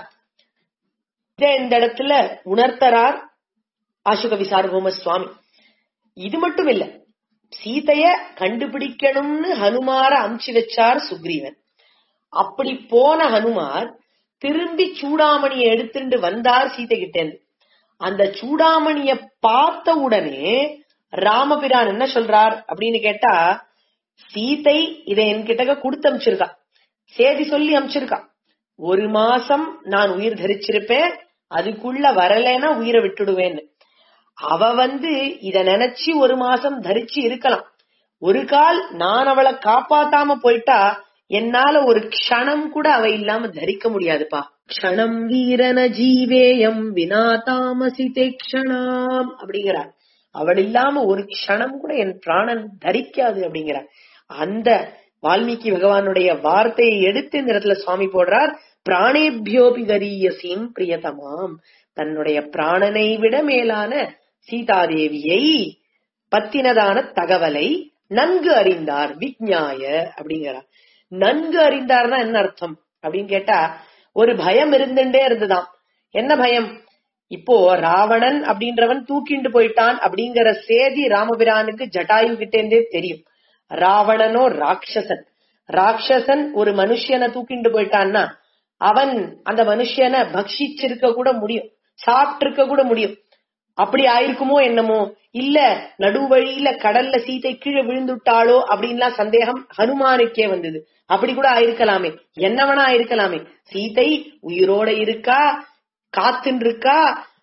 இத இந்த இடத்துல உணர்த்தறார் ஆசுகவி சார்போம சுவாமி இது மட்டும் இல்ல சீதைய கண்டுபிடிக்கணும்னு ஹனுமார அமுச்சு வச்சார் சுக்ரீவன் அப்படி போன ஹனுமார் திரும்பி சூடாமணியை எடுத்துட்டு வந்தார் சீதை கிட்ட இருந்து அந்த சூடாமணிய பார்த்த உடனே ராமபிரான் என்ன சொல்றார் அப்படின்னு கேட்டா சீதை இதை என்கிட்ட கொடுத்து அமிச்சிருக்கா சேதி சொல்லி அமிச்சிருக்கா ஒரு மாசம் நான் உயிர் தரிச்சிருப்பேன் அதுக்குள்ள வரலைன்னா உயிரை விட்டுடுவேன்னு அவ வந்து இத நினைச்சு ஒரு மாசம் தரிச்சு இருக்கலாம் ஒரு கால் நான் அவளை காப்பாத்தாம போயிட்டா என்னால ஒரு க்ஷணம் கூட அவ இல்லாம தரிக்க முடியாதுப்பா க்ஷணம் வீரன ஜீவேயம் வினா தாமசிதே க்ஷணாம் அப்படிங்கிறார் அவள் இல்லாம ஒரு க்ஷணம் கூட என் பிராணன் தரிக்காது அப்படிங்கிறார் அந்த வால்மீகி பகவானுடைய வார்த்தையை எடுத்து இந்த இடத்துல சுவாமி போடுறார் பிராணேபியோபி கரியசீம் பிரியதமாம் தன்னுடைய பிராணனை விட மேலான சீதாதேவியை பத்தினதான தகவலை நன்கு அறிந்தார் விஜ்ஞாய அப்படிங்கிறார் நன்கு அறிந்தார்னா என்ன அர்த்தம் அப்படின்னு கேட்டா ஒரு பயம் இருந்துட்டே இருந்துதான் என்ன பயம் இப்போ ராவணன் அப்படின்றவன் தூக்கிண்டு போயிட்டான் அப்படிங்கிற சேதி ராமபிரானுக்கு ஜட்டாயு கிட்டே இருந்தே தெரியும் ராவணனோ ராட்சசன் ராட்சசன் ஒரு மனுஷனை தூக்கிண்டு போயிட்டான்னா அவன் அந்த மனுஷனை பக்ஷிச்சிருக்க கூட முடியும் சாப்பிட்டிருக்க கூட முடியும் அப்படி ஆயிருக்குமோ என்னமோ இல்ல நடுவழியில கடல்ல சீதை கீழே விழுந்துட்டாளோ அப்படின்லாம் சந்தேகம் ஹனுமானுக்கே வந்தது அப்படி கூட ஆயிருக்கலாமே என்னவனா ஆயிருக்கலாமே சீதை உயிரோட இருக்கா காத்துன்னு இருக்கா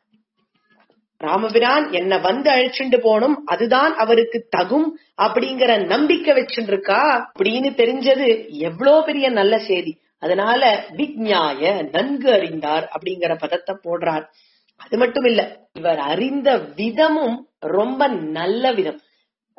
ராமபிரான் என்ன வந்து அழைச்சிட்டு போனும் அதுதான் அவருக்கு தகும் அப்படிங்கிற நம்பிக்கை வச்சுட்டு இருக்கா அப்படின்னு தெரிஞ்சது எவ்வளவு பெரிய நல்ல செய்தி அதனால விக்ஞாய நன்கு அறிந்தார் அப்படிங்கிற பதத்தை போடுறார் அது மட்டும் இல்ல இவர் அறிந்த விதமும் ரொம்ப நல்ல விதம்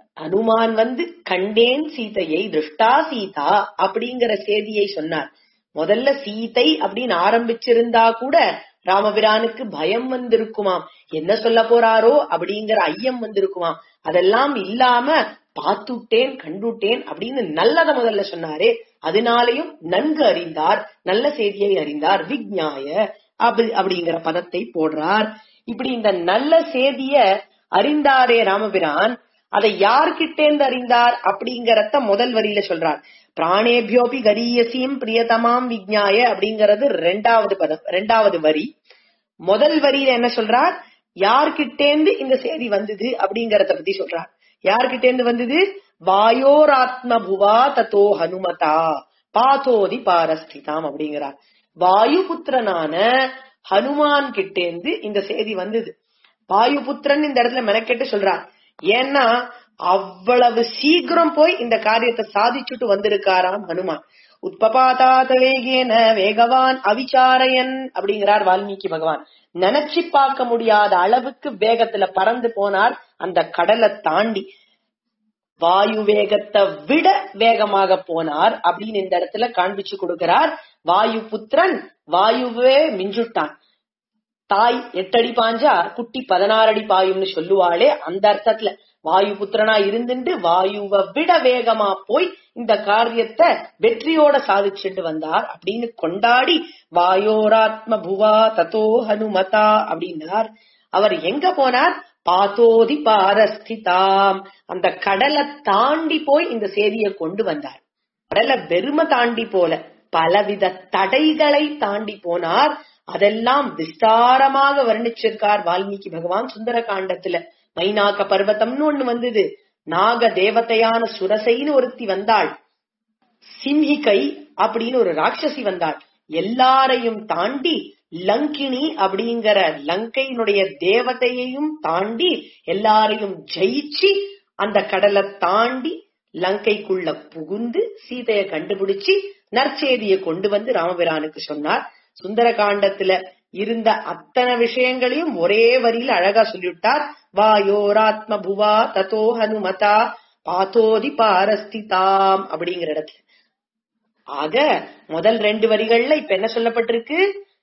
அனுமான் வந்து கண்டேன் சீதையை திருஷ்டா சீதா அப்படிங்கிற செய்தியை சொன்னார் முதல்ல சீதை அப்படின்னு ஆரம்பிச்சிருந்தா கூட ராமபிரானுக்கு பயம் வந்திருக்குமாம் என்ன சொல்ல போறாரோ அப்படிங்கிற ஐயம் வந்திருக்குமாம் அதெல்லாம் இல்லாம பார்த்துட்டேன் கண்டுட்டேன் அப்படின்னு நல்லத முதல்ல சொன்னாரே அதனாலையும் நன்கு அறிந்தார் நல்ல செய்தியை அறிந்தார் விக்ஞாய அப்படி அப்படிங்கிற பதத்தை போடுறார் இப்படி இந்த நல்ல செய்திய அறிந்தாரே ராமபிரான் அதை யார்கிட்டேந்து அறிந்தார் அப்படிங்கறத முதல் வரியில சொல்றார் பிராணேபியோபி கரியசீம் பிரியதமாம் விக்ஞாய அப்படிங்கறது ரெண்டாவது பதம் ரெண்டாவது வரி முதல் வரியில என்ன சொல்றார் யார்கிட்டேந்து இந்த செய்தி வந்தது அப்படிங்கறத பத்தி சொல்றார் யார்கிட்டேந்து வந்தது வாயோராத்ம புவா தத்தோ ஹனுமதா பாதோதி பாரஸ்திதாம் அப்படிங்கிறார் வாயுபுத்திரனான ஹனுமான் கிட்டேந்து இந்த செய்தி வந்தது வாயுபுத்திரன் இந்த இடத்துல மெனக்கெட்டு சொல்றார் ஏன்னா அவ்வளவு சீக்கிரம் போய் இந்த காரியத்தை சாதிச்சுட்டு வந்திருக்காராம் ஹனுமான் உத்பபாதாத வேகேன வேகவான் அவிச்சாரையன் அப்படிங்கிறார் வால்மீகி பகவான் நினைச்சு பார்க்க முடியாத அளவுக்கு வேகத்துல பறந்து போனார் அந்த கடலை தாண்டி வாயு வேகத்தை விட வேகமாக போனார் அப்படின்னு இந்த இடத்துல காண்பிச்சு கொடுக்கிறார் வாயு புத்திரன் வாயுவே மிஞ்சுட்டான் தாய் எட்டடி பாஞ்சா குட்டி பதினாறு அடி பாயும்னு சொல்லுவாளே அந்த அர்த்தத்துல வாயு புத்திரனா இருந்துட்டு வாயுவை விட வேகமா போய் இந்த காரியத்தை வெற்றியோட சாதிச்சுட்டு வந்தார் அப்படின்னு கொண்டாடி வாயோராத்ம புவா தத்தோ ஹனுமதா அப்படின்னார் அவர் எங்க போனார் பாத்தோதி பாரஸ்திதாம் அந்த கடலை தாண்டி போய் இந்த செய்தியை கொண்டு வந்தார் கடலை வெறும தாண்டி போல பலவித தடைகளை தாண்டி போனார் அதெல்லாம் விஸ்தாரமாக வர்ணிச்சிருக்கார் வால்மீகி பகவான் சுந்தர காண்டத்துல மைனாக்க பர்வதம்னு ஒண்ணு வந்தது நாக தேவதையான சுரசைன்னு ஒருத்தி வந்தாள் சிம்ஹிகை அப்படின்னு ஒரு ராட்சசி வந்தாள் எல்லாரையும் தாண்டி லங்கினி அப்படிங்கிற லங்கையினுடைய தேவதையையும் தாண்டி எல்லாரையும் ஜெயிச்சு அந்த கடலை தாண்டி லங்கைக்குள்ள புகுந்து சீதைய கண்டுபிடிச்சு நற்செய்தியை கொண்டு வந்து ராமபிரானுக்கு சொன்னார் சுந்தர காண்டத்துல இருந்த அத்தனை விஷயங்களையும் ஒரே வரியில அழகா சொல்லிவிட்டார் வாயோராத்ம புவா ததோ ஹனுமதா பாத்தோதி பாரஸ்திதாம் அப்படிங்கிற இடத்துல ஆக முதல் ரெண்டு வரிகள்ல இப்ப என்ன சொல்லப்பட்டிருக்கு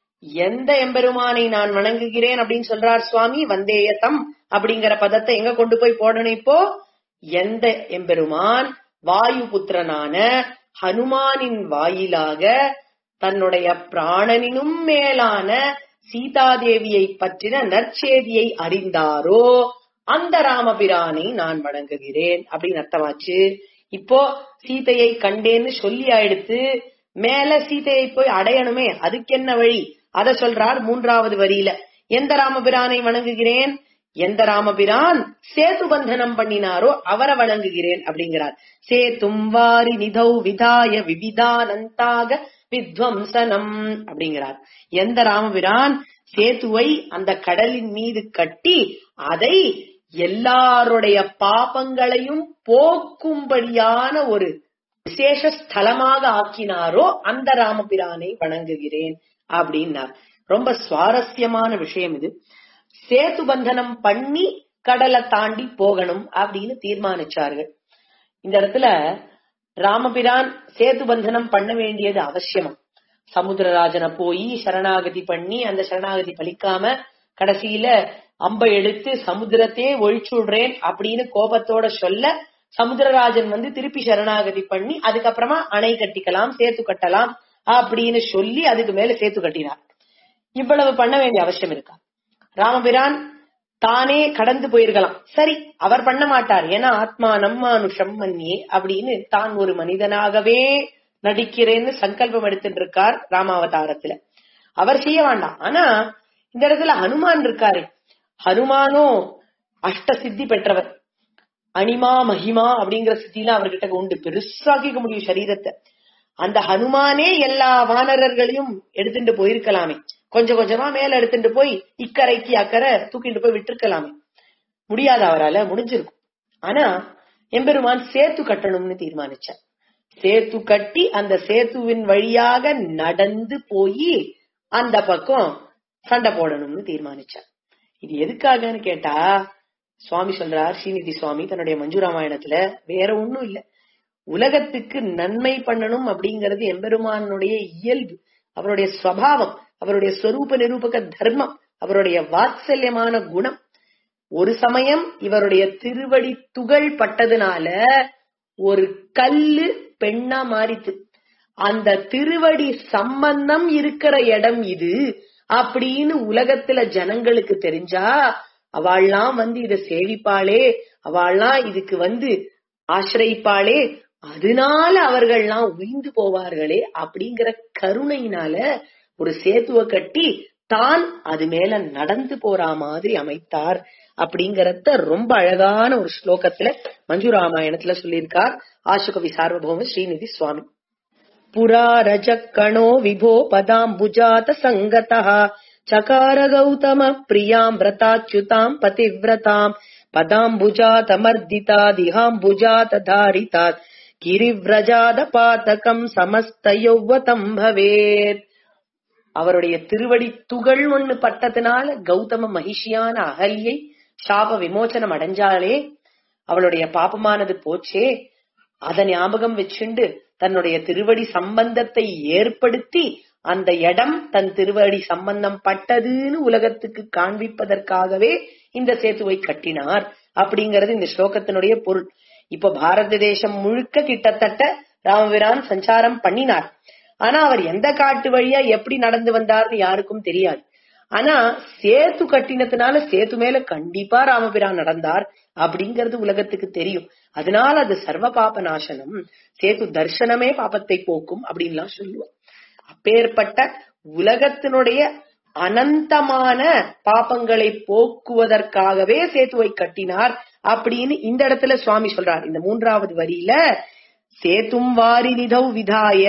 எந்த எம்பெருமானை நான் வணங்குகிறேன் அப்படின்னு சொல்றார் சுவாமி வந்தேயத்தம் அப்படிங்கிற பதத்தை எங்க கொண்டு போய் போடணும் இப்போ எந்த எம்பெருமான் வாயு புத்திரனான ஹனுமானின் வாயிலாக தன்னுடைய பிராணனினும் மேலான சீதாதேவியை பற்றின நற்செய்தியை அறிந்தாரோ அந்த ராமபிரானை நான் வணங்குகிறேன் அப்படின்னு அர்த்தமாச்சு இப்போ சீதையை கண்டேன்னு சொல்லி ஆயிடுத்து மேல சீதையை போய் அடையணுமே அதுக்கு என்ன வழி அத சொல்றார் மூன்றாவது வரியில எந்த ராமபிரானை வணங்குகிறேன் எந்த ராமபிரான் சேது பந்தனம் பண்ணினாரோ அவரை வணங்குகிறேன் அப்படிங்கிறார் சேத்தும் வாரி நிதௌ விதாய விவிதானந்தாக வித்வம்சனம் அப்படிங்கிறார் எந்த ராமபிரான் சேத்துவை அந்த கடலின் மீது கட்டி அதை எல்லாருடைய பாபங்களையும் போக்கும்படியான ஒரு விசேஷ ஸ்தலமாக ஆக்கினாரோ அந்த ராமபிரானை வணங்குகிறேன் அப்படின்னார் ரொம்ப சுவாரஸ்யமான விஷயம் இது சேது பந்தனம் பண்ணி கடலை தாண்டி போகணும் அப்படின்னு தீர்மானிச்சார்கள் இந்த இடத்துல ராமபிரான் சேது பந்தனம் பண்ண வேண்டியது அவசியமா சமுத்திரராஜனை போய் சரணாகதி பண்ணி அந்த சரணாகதி பலிக்காம கடைசியில அம்பை எடுத்து சமுத்திரத்தையே ஒழிச்சு விடுறேன் அப்படின்னு கோபத்தோட சொல்ல சமுத்திரராஜன் வந்து திருப்பி சரணாகதி பண்ணி அதுக்கப்புறமா அணை கட்டிக்கலாம் சேத்து கட்டலாம் அப்படின்னு சொல்லி அதுக்கு மேல சேத்து கட்டினார் இவ்வளவு பண்ண வேண்டிய அவசியம் இருக்கா ராமபிரான் தானே கடந்து போயிருக்கலாம் சரி அவர் பண்ண மாட்டார் ஏன்னா ஆத்மா நம்மானுஷம் மன்னியே அப்படின்னு தான் ஒரு மனிதனாகவே நடிக்கிறேன்னு சங்கல்பம் எடுத்துட்டு இருக்கார் ராமாவதாரத்துல அவர் செய்ய வேண்டாம் ஆனா இந்த இடத்துல ஹனுமான் இருக்காரு ஹனுமானும் அஷ்ட சித்தி பெற்றவர் அனிமா மகிமா அப்படிங்கிற சித்திலாம் அவர்கிட்ட உண்டு பெருசாக்கிக்க முடியும் சரீரத்தை அந்த ஹனுமானே எல்லா வானரர்களையும் எடுத்துட்டு போயிருக்கலாமே கொஞ்சம் கொஞ்சமா மேல எடுத்துட்டு போய் இக்கரைக்கு அக்கறை தூக்கிட்டு போய் விட்டுருக்கலாமே முடியாத அவரால முடிஞ்சிருக்கும் ஆனா எம்பெருமான் சேத்து கட்டணும்னு தீர்மானிச்சார் சேத்து கட்டி அந்த சேத்துவின் வழியாக நடந்து போய் அந்த பக்கம் சண்டை போடணும்னு தீர்மானிச்சார் இது எதுக்காகன்னு கேட்டா சுவாமி சொல்றார் ஸ்ரீநிதி சுவாமி தன்னுடைய மஞ்சு ராமாயணத்துல வேற ஒண்ணும் இல்ல உலகத்துக்கு நன்மை பண்ணணும் அப்படிங்கிறது எம்பெருமானுடைய இயல்பு அவருடைய ஸ்வபாவம் அவருடைய ஸ்வரூப நிரூபக தர்மம் அவருடைய வாத்சல்யமான குணம் ஒரு சமயம் இவருடைய திருவடி துகள் பட்டதுனால ஒரு கல்லு பெண்ணா மாறித்து அந்த திருவடி சம்பந்தம் இருக்கிற இடம் இது அப்படின்னு உலகத்துல ஜனங்களுக்கு தெரிஞ்சா அவள்லாம் வந்து இத சேவிப்பாளே அவள்லாம் இதுக்கு வந்து ஆசிரயிப்பாளே அதனால அவர்கள்லாம் உயிந்து போவார்களே அப்படிங்கிற கருணையினால ஒரு சேத்துவ கட்டி தான் அது மேல நடந்து போறா மாதிரி அமைத்தார் அப்படிங்கறத ரொம்ப அழகான ஒரு ஸ்லோகத்துல மஞ்சு ராமாயணத்துல சொல்லியிருக்கார் ஆசுகவி சார்வபௌம ஸ்ரீநிதி சுவாமி புரா ரஜக்கணோ விபோ பதாம்புஜாத சங்கதः चकार गौतम प्रियाम् व्रताच्युताम् पतिव्रताम् पदाम्बुजातमर्दितादिहाम्बुजात धारितात् கிரிவ்ரஜாதபாதகம் சமஸ்த யௌவதம் பவேத் அவருடைய திருவடி துகள் ஒண்ணு பட்டதுனால கௌதம மகிஷியான அகல்யை சாப விமோச்சனம் அடைஞ்சாலே அவளுடைய பாபமானது போச்சே அத ஞாபகம் வச்சுண்டு தன்னுடைய திருவடி சம்பந்தத்தை ஏற்படுத்தி அந்த இடம் தன் திருவடி சம்பந்தம் பட்டதுன்னு உலகத்துக்கு காண்பிப்பதற்காகவே இந்த சேத்துவை கட்டினார் அப்படிங்கறது இந்த ஸ்லோகத்தினுடைய பொருள் இப்ப பாரத தேசம் முழுக்க கிட்டத்தட்ட ராமபிரான் சஞ்சாரம் பண்ணினார் ஆனா அவர் எந்த காட்டு வழியா எப்படி நடந்து வந்தார்னு யாருக்கும் தெரியாது ஆனா சேத்து கட்டினதுனால சேத்து மேல கண்டிப்பா ராமபிரான் நடந்தார் அப்படிங்கறது உலகத்துக்கு தெரியும் அதனால அது சர்வ பாப நாசனம் சேத்து தர்சனமே பாபத்தை போக்கும் அப்படின்லாம் சொல்லுவோம் அப்பேற்பட்ட உலகத்தினுடைய அனந்தமான பாபங்களை போக்குவதற்காகவே சேத்துவை கட்டினார் அப்படின்னு இந்த இடத்துல சுவாமி சொல்றார் இந்த மூன்றாவது வரியில சேத்தும் வாரி நிதௌ விதாய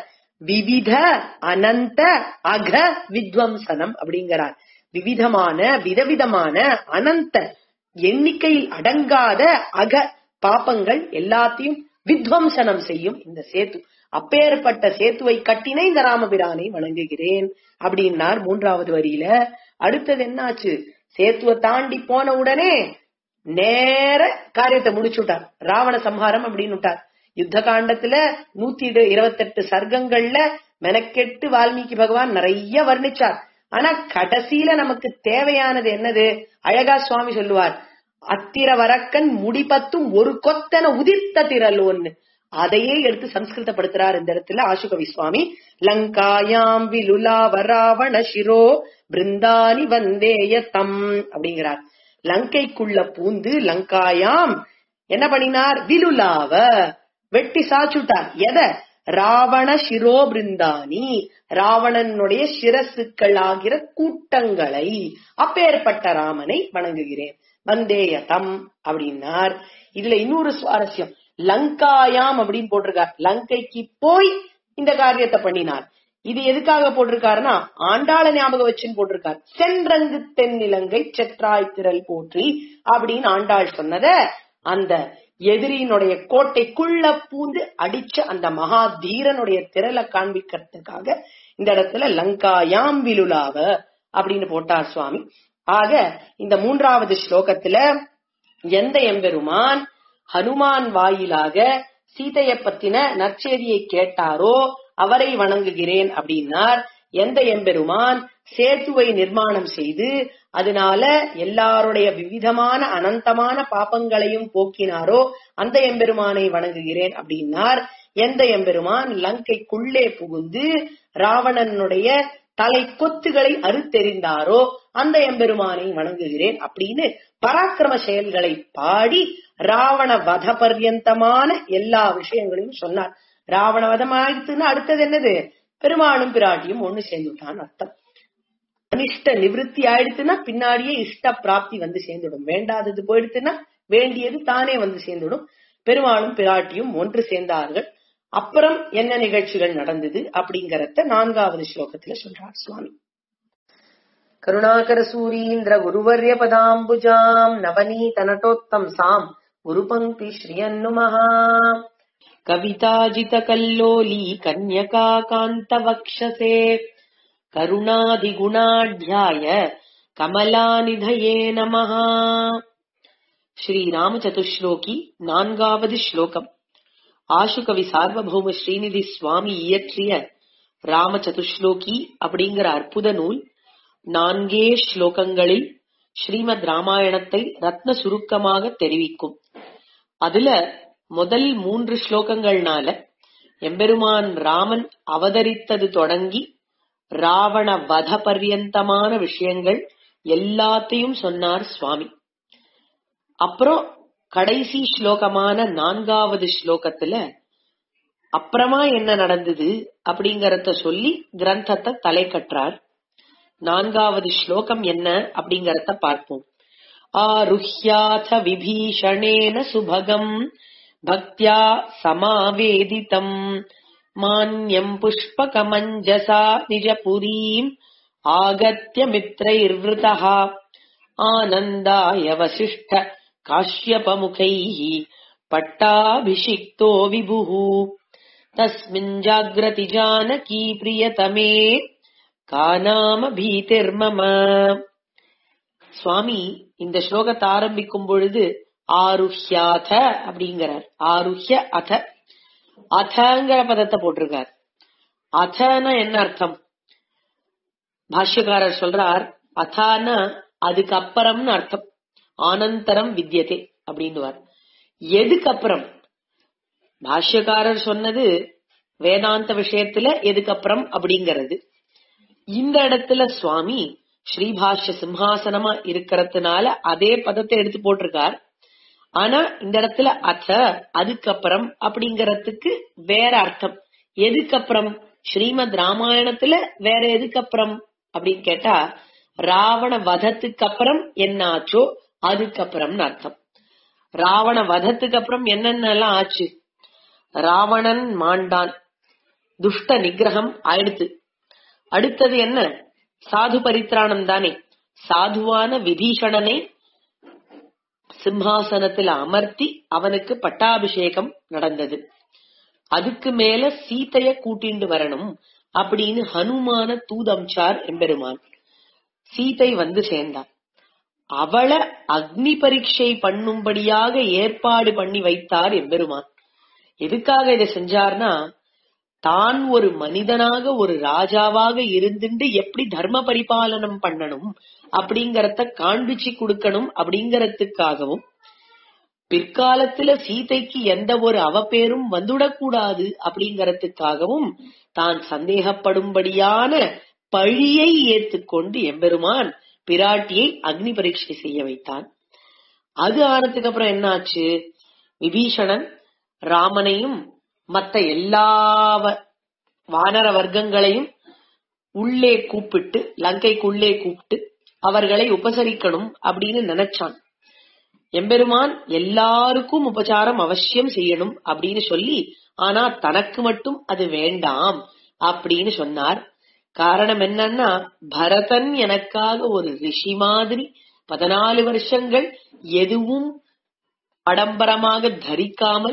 விவித அனந்த அக வித்வம்சனம் அப்படிங்கிறார் விவிதமான விதவிதமான அனந்த எண்ணிக்கையில் அடங்காத அக பாப்பங்கள் எல்லாத்தையும் வித்வம்சனம் செய்யும் இந்த சேத்து அப்பேற்பட்ட சேத்துவை கட்டின இந்த ராமபிரானை வணங்குகிறேன் அப்படின்னார் மூன்றாவது வரியில அடுத்தது என்னாச்சு சேத்துவை தாண்டி போன உடனே நேர காரியத்தை முடிச்சுட்டார் ராவண சம்ஹாரம் அப்படின்னு விட்டார் யுத்த காண்டத்துல நூத்தி இருபத்தெட்டு சர்க்கங்கள்ல மெனக்கெட்டு வால்மீகி பகவான் நிறைய வர்ணிச்சார் ஆனா கடைசியில நமக்கு தேவையானது என்னது அழகா சுவாமி சொல்லுவார் அத்திர வரக்கன் முடிபத்தும் ஒரு கொத்தன உதிர்த்த திரல் ஒன்னு அதையே எடுத்து சம்ஸ்கிருதப்படுத்துறார் இந்த இடத்துல ஆசுகவி சுவாமி லங்காயாம் விலுலா வராவண சிரோ பிருந்தானி வந்தேய தம் அப்படிங்கிறார் லங்கைக்குள்ள பூந்து லங்காயாம் என்ன பண்ணினார் விலுலாவ வெட்டி சாச்சுட்டார் எத ராவண சிரோ பிருந்தானி ராவணனுடைய சிரசுக்கள் ஆகிற கூட்டங்களை அப்பேற்பட்ட ராமனை வணங்குகிறேன் வந்தேயதம் அப்படின்னார் இதுல இன்னொரு சுவாரஸ்யம் லங்காயாம் அப்படின்னு போட்டிருக்கார் லங்கைக்கு போய் இந்த காரியத்தை பண்ணினார் இது எதுக்காக போட்டிருக்காருன்னா ஆண்டாள ஞாபகம் வச்சுன்னு போட்டிருக்கார் சென்றங்கு தென்னிலங்கை செற்றாய் திரள் போற்றி அப்படின்னு ஆண்டாள் சொன்னத அந்த எதிரியினுடைய கோட்டைக்குள்ள பூந்து அடிச்ச அந்த மகா தீரனுடைய திரளை காண்பிக்கிறதுக்காக இந்த இடத்துல லங்காயாம் விலுலாவ அப்படின்னு போட்டார் சுவாமி ஆக இந்த மூன்றாவது ஸ்லோகத்துல எந்த எம்பெருமான் ஹனுமான் வாயிலாக சீதைய பத்தின நற்செய்தியை கேட்டாரோ அவரை வணங்குகிறேன் அப்படின்னார் எந்த எம்பெருமான் சேத்துவை நிர்மாணம் செய்து அதனால எல்லாருடைய விவிதமான அனந்தமான பாப்பங்களையும் போக்கினாரோ அந்த எம்பெருமானை வணங்குகிறேன் அப்படின்னார் எந்த எம்பெருமான் லங்கைக்குள்ளே புகுந்து ராவணனுடைய தலை கொத்துகளை அறுத்தெறிந்தாரோ அந்த எம்பெருமானை வணங்குகிறேன் அப்படின்னு பராக்கிரம செயல்களை பாடி ராவண வத பர்யந்தமான எல்லா விஷயங்களையும் சொன்னார் ராவண வதம் ஆயிடுத்துன்னா அடுத்தது என்னது பெருமாளும் பிராட்டியும் ஒண்ணு சேர்ந்துட்டான் அர்த்தம் அனிஷ்ட நிவிருத்தி ஆயிடுத்துன்னா பின்னாடியே இஷ்ட பிராப்தி வந்து சேர்ந்துடும் வேண்டாதது போயிடுத்துன்னா வேண்டியது தானே வந்து சேர்ந்துடும் பெருமாளும் பிராட்டியும் ஒன்று சேர்ந்தார்கள் அப்புறம் என்ன நிகழ்ச்சிகள் நடந்தது அப்படிங்கறத நான்காவது ஸ்லோகத்துல சொல்றார் சுவாமி கருணாகர சூரீந்திர குருவர்ய பதாம்புஜாம் நவநீத நட்டோத்தம் சாம் குரு பங்கி ஸ்ரீயன்னுமஹா கவிதாஜித கல்லோலி கன்யகா காந்த வக்ஷசே கருணாதிகுணாढ्याय கமலாநிதயே நமஹா ஸ்ரீ ராம சதுஸ்லோகி நான்காவது ஸ்லோகம் ஆசுகவி சார்வபௌம ஸ்ரீநிதி சுவாமி இயற்றிய ராம சதுஸ்லோகி அப்படிங்கிற அற்புத நூல் நான்கே ஸ்லோகங்களில் ஸ்ரீமத் ராமாயணத்தை ரத்ன சுருக்கமாக தெரிவிக்கும் அதுல முதல் மூன்று ஸ்லோகங்கள்னால எம்பெருமான் ராமன் அவதரித்தது தொடங்கி ராவண வத பர்யந்தமான விஷயங்கள் எல்லாத்தையும் சொன்னார் சுவாமி அப்புறம் கடைசி ஸ்லோகமான நான்காவது ஸ்லோகத்துல அப்புறமா என்ன நடந்தது அப்படிங்கறத சொல்லி கிரந்தத்தை தலை கற்றார் நான்காவது ஸ்லோகம் என்ன அப்படிங்கறத பார்ப்போம் ஆருஹ்யாத விபீஷணேன சுபகம் பக்தியா சமாவேதிதம் மான்யம் புஷ்பகமஞ்சசா நிஜபுரீம் ஆகத்ய மித்ரைர்விருதः ஆனந்தாய வசிஷ்ட काश्यपमुखैः पट्टाभिषिक्तो विभुः तस्मिन् जाग्रति जानकी प्रियतमे का नाम भीतिर्मम சுவாமி இந்த ஸ்லோகத்தை ஆரம்பிக்கும் பொழுது ஆருஹ்யாத அப்படிங்கிறார் ஆருஹ்ய அத அதங்கிற பதத்தை போட்டிருக்கார் அதனா என்ன அர்த்தம் பாஷ்யக்காரர் சொல்றார் அதானா அதுக்கு அப்புறம்னு அர்த்தம் ஆனந்தரம் வித்தியதே அப்படின்னுவார் எதுக்கப்புறம் பாஷ்யக்காரர் சொன்னது வேதாந்த விஷயத்துல எதுக்கப்புறம் அப்படிங்கிறது இந்த இடத்துல சுவாமி ஸ்ரீபாஷ்ய சிம்ஹாசனமா இருக்கிறதுனால அதே பதத்தை எடுத்து போட்டிருக்கார் ஆனா இந்த இடத்துல அத அதுக்கப்புறம் அப்படிங்கறதுக்கு வேற அர்த்தம் எதுக்கப்புறம் ஸ்ரீமத் ராமாயணத்துல வேற எதுக்கப்புறம் அப்படின்னு கேட்டா ராவண வதத்துக்கு அப்புறம் என்ன ஆச்சோ அதுக்கப்புறம்னு அர்த்தம் ராவண வதத்துக்கு அப்புறம் என்னென்னலாம் ஆச்சு ராவணன் மாண்டான் துஷ்ட நிகிரகம் ஆயிடுத்து அடுத்தது என்ன சாது பரித்ராணம் தானே சாதுவான விபீஷணனை சிம்ஹாசனத்தில் அமர்த்தி அவனுக்கு பட்டாபிஷேகம் நடந்தது அதுக்கு மேல சீதைய கூட்டிண்டு வரணும் அப்படின்னு ஹனுமான தூதம்சார் எம்பெருமான் சீதை வந்து சேர்ந்தார் அவளை அக்னி பரீட்சை பண்ணும்படியாக ஏற்பாடு பண்ணி வைத்தார் எம்பெருமான் எதுக்காக இதை செஞ்சார்னா தான் ஒரு மனிதனாக ஒரு ராஜாவாக இருந்துட்டு எப்படி தர்ம பரிபாலனம் பண்ணணும் அப்படிங்கறத காண்பிச்சு கொடுக்கணும் அப்படிங்கறதுக்காகவும் பிற்காலத்துல சீதைக்கு எந்த ஒரு அவப்பேரும் வந்துடக்கூடாது அப்படிங்கறதுக்காகவும் தான் சந்தேகப்படும்படியான பழியை ஏத்துக்கொண்டு எம்பெருமான் பிராட்டியை அக்னி பரீட்சை செய்ய வைத்தான் அது ஆனதுக்கு அப்புறம் என்னாச்சு விபீஷணன் ராமனையும் மத்த எல்லா வானர வர்க்கங்களையும் உள்ளே கூப்பிட்டு லங்கைக்குள்ளே கூப்பிட்டு அவர்களை உபசரிக்கணும் அப்படின்னு நினைச்சான் எம்பெருமான் எல்லாருக்கும் உபச்சாரம் அவசியம் செய்யணும் அப்படின்னு சொல்லி ஆனா தனக்கு மட்டும் அது வேண்டாம் அப்படின்னு சொன்னார் காரணம் என்னன்னா பரதன் எனக்காக ஒரு ரிஷி மாதிரி பதினாலு வருஷங்கள் எதுவும் ஆடம்பரமாக தரிக்காமல்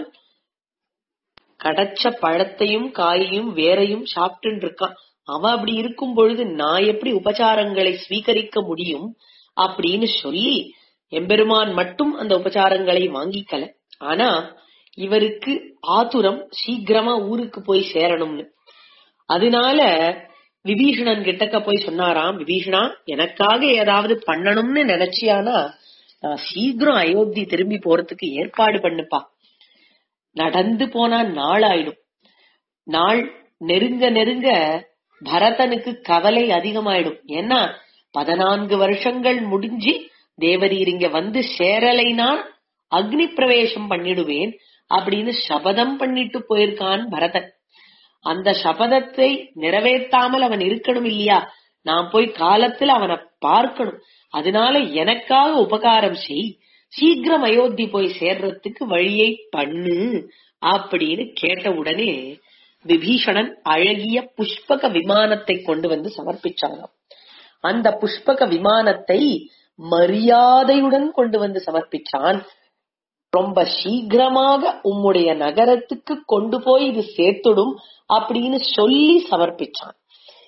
கடச்ச பழத்தையும் காயையும் வேறையும் சாப்பிட்டு இருக்கான் அவன் அப்படி இருக்கும் பொழுது நான் எப்படி உபச்சாரங்களை ஸ்வீகரிக்க முடியும் அப்படின்னு சொல்லி எம்பெருமான் மட்டும் அந்த உபச்சாரங்களை வாங்கிக்கல ஆனா இவருக்கு ஆத்துரம் சீக்கிரமா ஊருக்கு போய் சேரணும்னு அதனால விபீஷணன் கிட்டக்க போய் சொன்னாராம் விபீஷணா எனக்காக ஏதாவது பண்ணணும்னு நினைச்சியானா நான் சீக்கிரம் அயோத்தி திரும்பி போறதுக்கு ஏற்பாடு பண்ணுப்பா நடந்து போனா நாள் ஆயிடும் நாள் நெருங்க நெருங்க பரதனுக்கு கவலை அதிகமாயிடும் ஏன்னா பதினான்கு வருஷங்கள் முடிஞ்சு தேவரீர் இங்க வந்து சேரலைனா அக்னி பிரவேசம் பண்ணிடுவேன் அப்படின்னு சபதம் பண்ணிட்டு போயிருக்கான் பரதன் அந்த சபதத்தை நிறைவேற்றாமல் அவன் இருக்கணும் இல்லையா நான் போய் காலத்துல அவனை பார்க்கணும் அதனால எனக்காக உபகாரம் செய் சீக்கிரம் அயோத்தி போய் சேர்றதுக்கு வழியை பண்ணு அப்படின்னு கேட்ட உடனே விபீஷணன் அழகிய புஷ்பக விமானத்தை கொண்டு வந்து சமர்ப்பிச்சானாம் அந்த புஷ்பக விமானத்தை மரியாதையுடன் கொண்டு வந்து சமர்ப்பிச்சான் ரொம்ப சீக்கிரமாக உம்முடைய நகரத்துக்கு கொண்டு போய் இது சேர்த்துடும் அப்படின்னு சொல்லி சமர்ப்பிச்சான்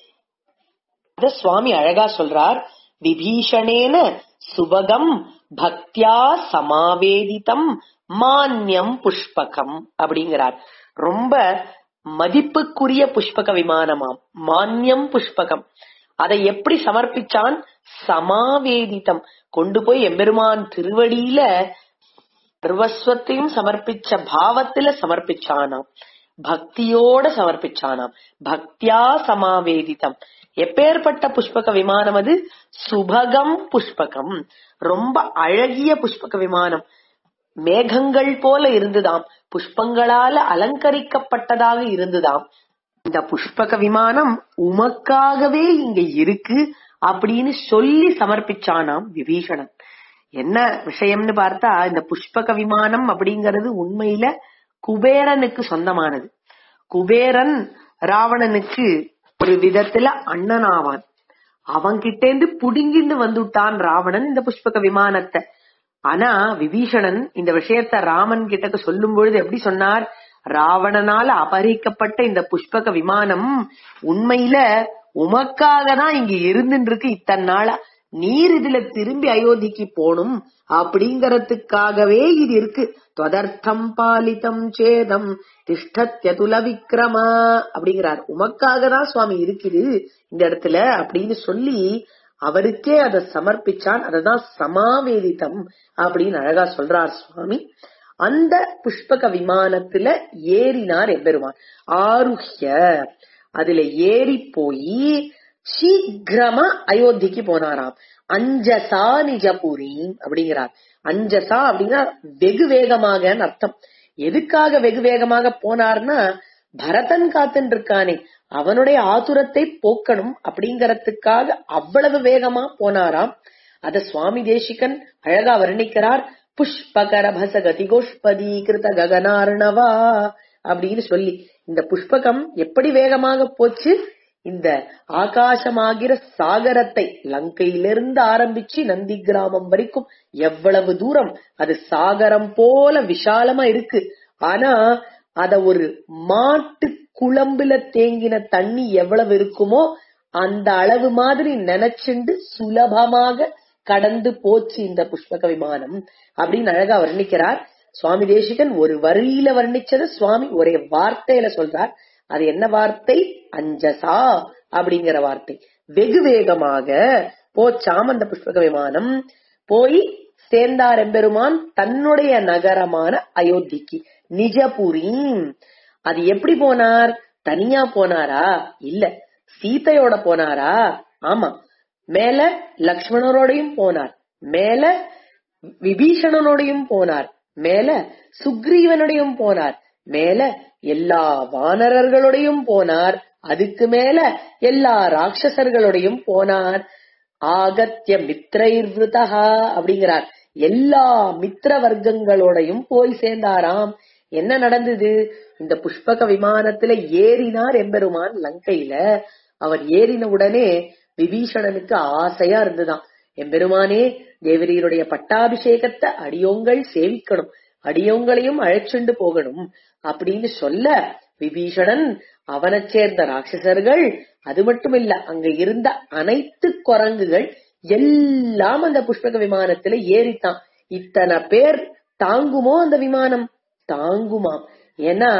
அத சுவாமி அழகா சொல்றார் விபீஷணேன சுபகம் பக்தியா சமாவேதிதம் மான்யம் புஷ்பகம் அப்படிங்கிறார் ரொம்ப மதிப்புக்குரிய புஷ்பக விமானமாம் மான்யம் புஷ்பகம் அதை எப்படி சமர்ப்பிச்சான் சமாவேதித்தம் கொண்டு போய் எம்பெருமான் திருவடியில சர்வஸ்வத்தையும் சமர்ப்பிச்ச பாவத்துல சமர்ப்பிச்சானாம் பக்தியோட சமர்ப்பிச்சானாம் பக்தியா சமாவேதித்தம் எப்பேற்பட்ட புஷ்பக விமானம் அது சுபகம் புஷ்பகம் ரொம்ப அழகிய புஷ்பக விமானம் மேகங்கள் போல இருந்துதாம் புஷ்பங்களால அலங்கரிக்கப்பட்டதாக இருந்துதாம் இந்த புஷ்பக விமானம் உமக்காகவே இங்க இருக்கு அப்படின்னு சொல்லி சமர்ப்பிச்சானாம் விபீஷணன் என்ன விஷயம்னு பார்த்தா இந்த புஷ்பக விமானம் அப்படிங்கறது உண்மையில குபேரனுக்கு சொந்தமானது குபேரன் ராவணனுக்கு ஒரு விதத்துல அண்ணனாவான் அவன்கிட்டேந்து புடுங்கிண்டு வந்துட்டான் ராவணன் இந்த புஷ்பக விமானத்தை ஆனா விபீஷணன் இந்த விஷயத்த ராமன் கிட்ட சொல்லும் பொழுது எப்படி சொன்னார் ராவணனால அபகரிக்கப்பட்ட இந்த புஷ்பக விமானம் உண்மையில உமக்காக தான் இங்க இருந்துட்டு இருக்கு இத்தனை நாளா நீர் இதுல திரும்பி அயோத்திக்கு போணும் அப்படிங்கறதுக்காகவே இது இருக்கு தொதர்த்தம் பாலிதம் சேதம் திஷ்டத்யதுல விக்ரமா அப்படிங்கிறார் உமக்காக தான் சுவாமி இருக்குது இந்த இடத்துல அப்படின்னு சொல்லி அவருக்கே அதை சமர்ப்பிச்சான் அததான் சமாவேதிதம் அப்படின்னு அழகா சொல்றார் சுவாமி அந்த புஷ்பக விமானத்துல ஏறினார் எம்பெருமான் ஆருஹ்ய அதுல ஏறி போய் சீக்கிரமா அயோத்திக்கு போனாராம் அஞ்சசா நிஜபுரி அப்படிங்கிறார் அஞ்சசா அப்படின்னா வெகு வேகமாக அர்த்தம் எதுக்காக வெகு வேகமாக போனார்னா பரதன் காத்துன்னு இருக்கானே அவனுடைய ஆதுரத்தை போக்கணும் அப்படிங்கறதுக்காக அவ்வளவு வேகமா போனாராம் அத சுவாமி தேசிகன் அழகா வர்ணிக்கிறார் புஷ்பகர பசகதி கோஷ்பதி கிருத ககனார்ணவா அப்படின்னு சொல்லி இந்த புஷ்பகம் எப்படி வேகமாக போச்சு இந்த ஆகாசமாகிற சாகரத்தை லங்கையிலிருந்து ஆரம்பிச்சு நந்தி கிராமம் வரைக்கும் எவ்வளவு தூரம் அது சாகரம் போல விஷாலமா இருக்கு ஆனா அத ஒரு மாட்டு குழம்புல தேங்கின தண்ணி எவ்வளவு இருக்குமோ அந்த அளவு மாதிரி நினைச்சுண்டு சுலபமாக கடந்து போச்சு இந்த புஷ்பக விமானம் அப்படின்னு அழகா வர்ணிக்கிறார் சுவாமி தேசிகன் ஒரு வரியில வர்ணிச்சத சுவாமி ஒரே வார்த்தையில சொல்றார் அது என்ன வார்த்தை அஞ்சசா அப்படிங்கிற வார்த்தை வெகு வேகமாக போச்சாம் அந்த புஷ்பக விமானம் போய் சேர்ந்தார் எம்பெருமான் தன்னுடைய நகரமான அயோத்திக்கு நிஜபுரி அது எப்படி போனார் தனியா போனாரா இல்ல சீதையோட போனாரா ஆமா மேல லக்ஷ்மணரோடையும் போனார் மேல விபீஷணனோடையும் போனார் மேல சுக்ரீவனுடையும் போனார் மேல எல்லா வானரர்களோடையும் போனார் அதுக்கு மேல எல்லா ராட்சசர்களோடையும் போனார் ஆகத்திய மித்ரைர்விருதா அப்படிங்கிறார் எல்லா மித்திர வர்க்கங்களோடையும் போய் சேர்ந்தாராம் என்ன நடந்தது இந்த புஷ்பக விமானத்துல ஏறினார் எம்பெருமான் லங்கையில அவர் ஏறின உடனே விபீஷணனுக்கு ஆசையா இருந்துதான் எம்பெருமானே தேவரீருடைய பட்டாபிஷேகத்தை அடியோங்கள் சேவிக்கணும் அடியோங்களையும் அழைச்சுண்டு போகணும் அப்படின்னு சொல்ல விபீஷணன் அவனைச் சேர்ந்த ராட்சசர்கள் அது மட்டும் இல்ல அங்க இருந்த அனைத்து குரங்குகள் எல்லாம் அந்த புஷ்பக விமானத்துல ஏறித்தான் இத்தனை பேர் தாங்குமோ அந்த விமானம் தாங்குமாம் ஏன்னா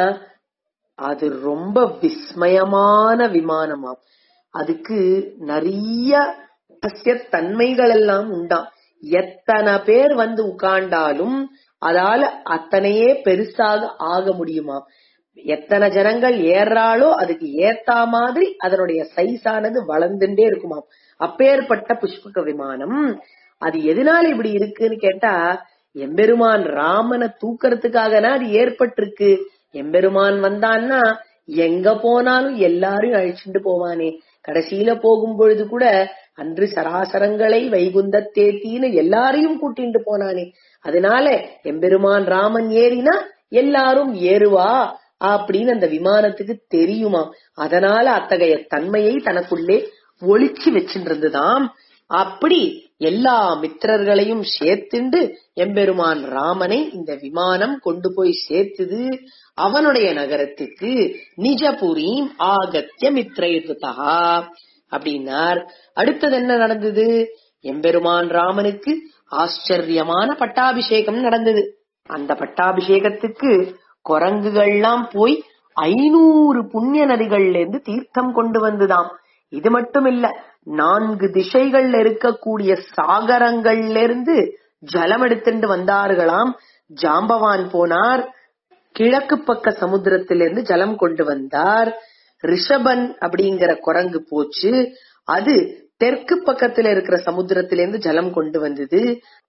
அது ரொம்ப விஸ்மயமான விமானமாம் அதுக்கு நிறைய ரகசிய தன்மைகள் எல்லாம் உண்டாம் எத்தனை பேர் வந்து உட்கார்ந்தாலும் அதால அத்தனையே பெருசாக ஆக முடியுமாம் எத்தனை ஜனங்கள் ஏறாளோ அதுக்கு ஏத்தா மாதிரி அதனுடைய சைஸானது வளர்ந்துட்டே இருக்குமாம் அப்பேற்பட்ட புஷ்பக விமானம் அது எதனால இப்படி இருக்குன்னு கேட்டா எம்பெருமான் ராமனை தூக்கறதுக்காகனா அது ஏற்பட்டிருக்கு எம்பெருமான் வந்தான்னா எங்க போனாலும் எல்லாரையும் அழிச்சுட்டு போவானே கடைசியில போகும் பொழுது கூட அன்று சராசரங்களை வைகுந்த தேத்தின்னு எல்லாரையும் கூட்டிட்டு போனானே அதனால எம்பெருமான் ராமன் ஏறினா எல்லாரும் ஏறுவா அப்படின்னு அந்த விமானத்துக்கு தெரியுமா அதனால அத்தகைய தன்மையை தனக்குள்ளே ஒளிச்சு வச்சுருந்துதாம் அப்படி எல்லா மித்திரர்களையும் சேர்த்துண்டு எம்பெருமான் ராமனை இந்த விமானம் கொண்டு போய் சேர்த்துது அவனுடைய நகரத்துக்கு நிஜபுரீம் ஆகத்திய மித்ரயுதா அப்படின்னார் அடுத்தது என்ன நடந்தது எம்பெருமான் ராமனுக்கு ஆச்சரியமான பட்டாபிஷேகம் நடந்தது அந்த பட்டாபிஷேகத்துக்கு குரங்குகள்லாம் போய் ஐநூறு புண்ணிய நதிகள்ல இருந்து தீர்த்தம் கொண்டு வந்துதாம் இது மட்டும் இல்ல நான்கு திசைகள்ல இருக்கக்கூடிய சாகரங்கள்ல இருந்து ஜலம் எடுத்துட்டு வந்தார்களாம் ஜாம்பவான் போனார் கிழக்கு பக்க சமுத்திரத்திலிருந்து ஜலம் கொண்டு வந்தார் ரிஷபன் அப்படிங்கிற குரங்கு போச்சு அது தெற்கு பக்கத்துல இருக்கிற சமுத்திரத்திலிருந்து ஜலம் கொண்டு வந்தது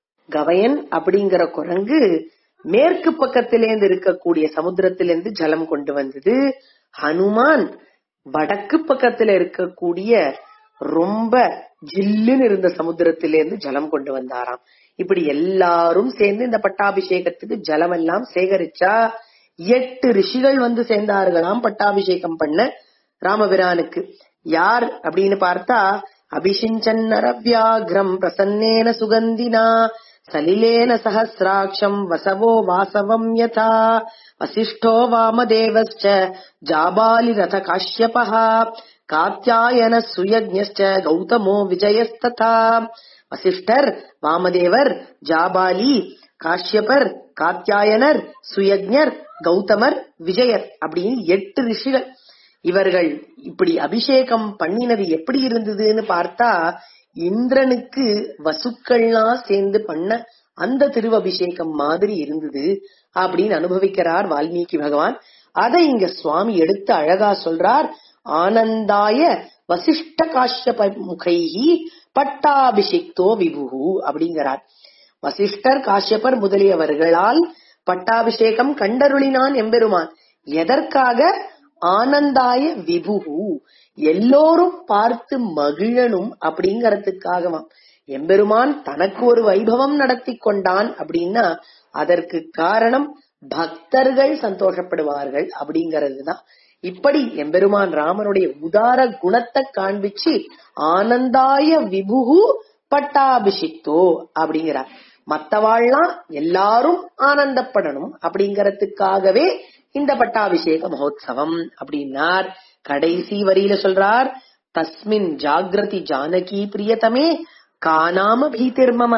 கவயன் அப்படிங்கிற குரங்கு மேற்கு பக்கத்திலேருந்து இருக்கக்கூடிய சமுத்திரத்திலிருந்து ஜலம் கொண்டு வந்தது ஹனுமான் வடக்கு பக்கத்துல இருக்கக்கூடிய ரொம்ப ஜில்லுன்னு இருந்த சமுத்திரத்திலிருந்து ஜலம் கொண்டு வந்தாராம் இப்படி எல்லாரும் சேர்ந்து இந்த பட்டாபிஷேகத்துக்கு ஜலம் எல்லாம் சேகரிச்சா எட்டு ரிஷிகள் வந்து சேர்ந்தார்களாம் பட்டாபிஷேகம் பண்ண ராமபிரானுக்கு யார் அப்படின்னு பார்த்தா அபிஷிஞ்சன் நரவியாகிரம் பிரசன்னேன சுகந்தினா சலிலேன சஹசிராட்சம் வசவோ வாசவம் யதா வசிஷ்டோ வாமதேவஸ்ச ஜாபாலி ரத காஷ்யபः காத்தியாயன சுயஜ்ஞஸ்ச கௌதமோ விஜயஸ்ததா வசிஷ்டர் வாமதேவர் ஜாபாலி காஷ்யபர் காத்தியாயனர் சுயஜ்ஞர் கௌதமர் விஜயர் அப்படின்னு எட்டு ரிஷிகள் இவர்கள் இப்படி அபிஷேகம் பண்ணினது எப்படி இருந்ததுன்னு பார்த்தா இந்திரனுக்கு வசுக்கள்லாம் சேர்ந்து பண்ண அந்த திருவபிஷேகம் மாதிரி இருந்தது அப்படின்னு அனுபவிக்கிறார் வால்மீகி பகவான் அதை இங்க சுவாமி எடுத்து அழகா சொல்றார் ஆனந்தாய வசிஷ்ட காஷ்யப முகைஹி பட்டாபிஷிக்தோ விபுகு அப்படிங்கிறார் வசிஷ்டர் காஷ்யபர் முதலியவர்களால் பட்டாபிஷேகம் கண்டருளினான் எம்பெருமான் எதற்காக ஆனந்தாய விபுகு எல்லோரும் பார்த்து மகிழனும் அப்படிங்கறதுக்காகவாம் எம்பெருமான் தனக்கு ஒரு வைபவம் நடத்தி கொண்டான் அப்படின்னா அதற்கு காரணம் பக்தர்கள் சந்தோஷப்படுவார்கள் அப்படிங்கறதுதான் இப்படி எம்பெருமான் ராமனுடைய உதார குணத்தை காண்பிச்சு ஆனந்தாய விபுகு பட்டாபிஷிக்தோ அப்படிங்கிறார் மத்தவாள்லாம் எல்லாரும் ஆனந்தப்படணும் அப்படிங்கறதுக்காகவே இந்த பட்டாபிஷேக மகோத்சவம் அப்படின்னார் கடைசி வரியில சொல்றார் தஸ்மின் ஜாகிரதி ஜானகி பிரியதமே காணாம பீதிர்மம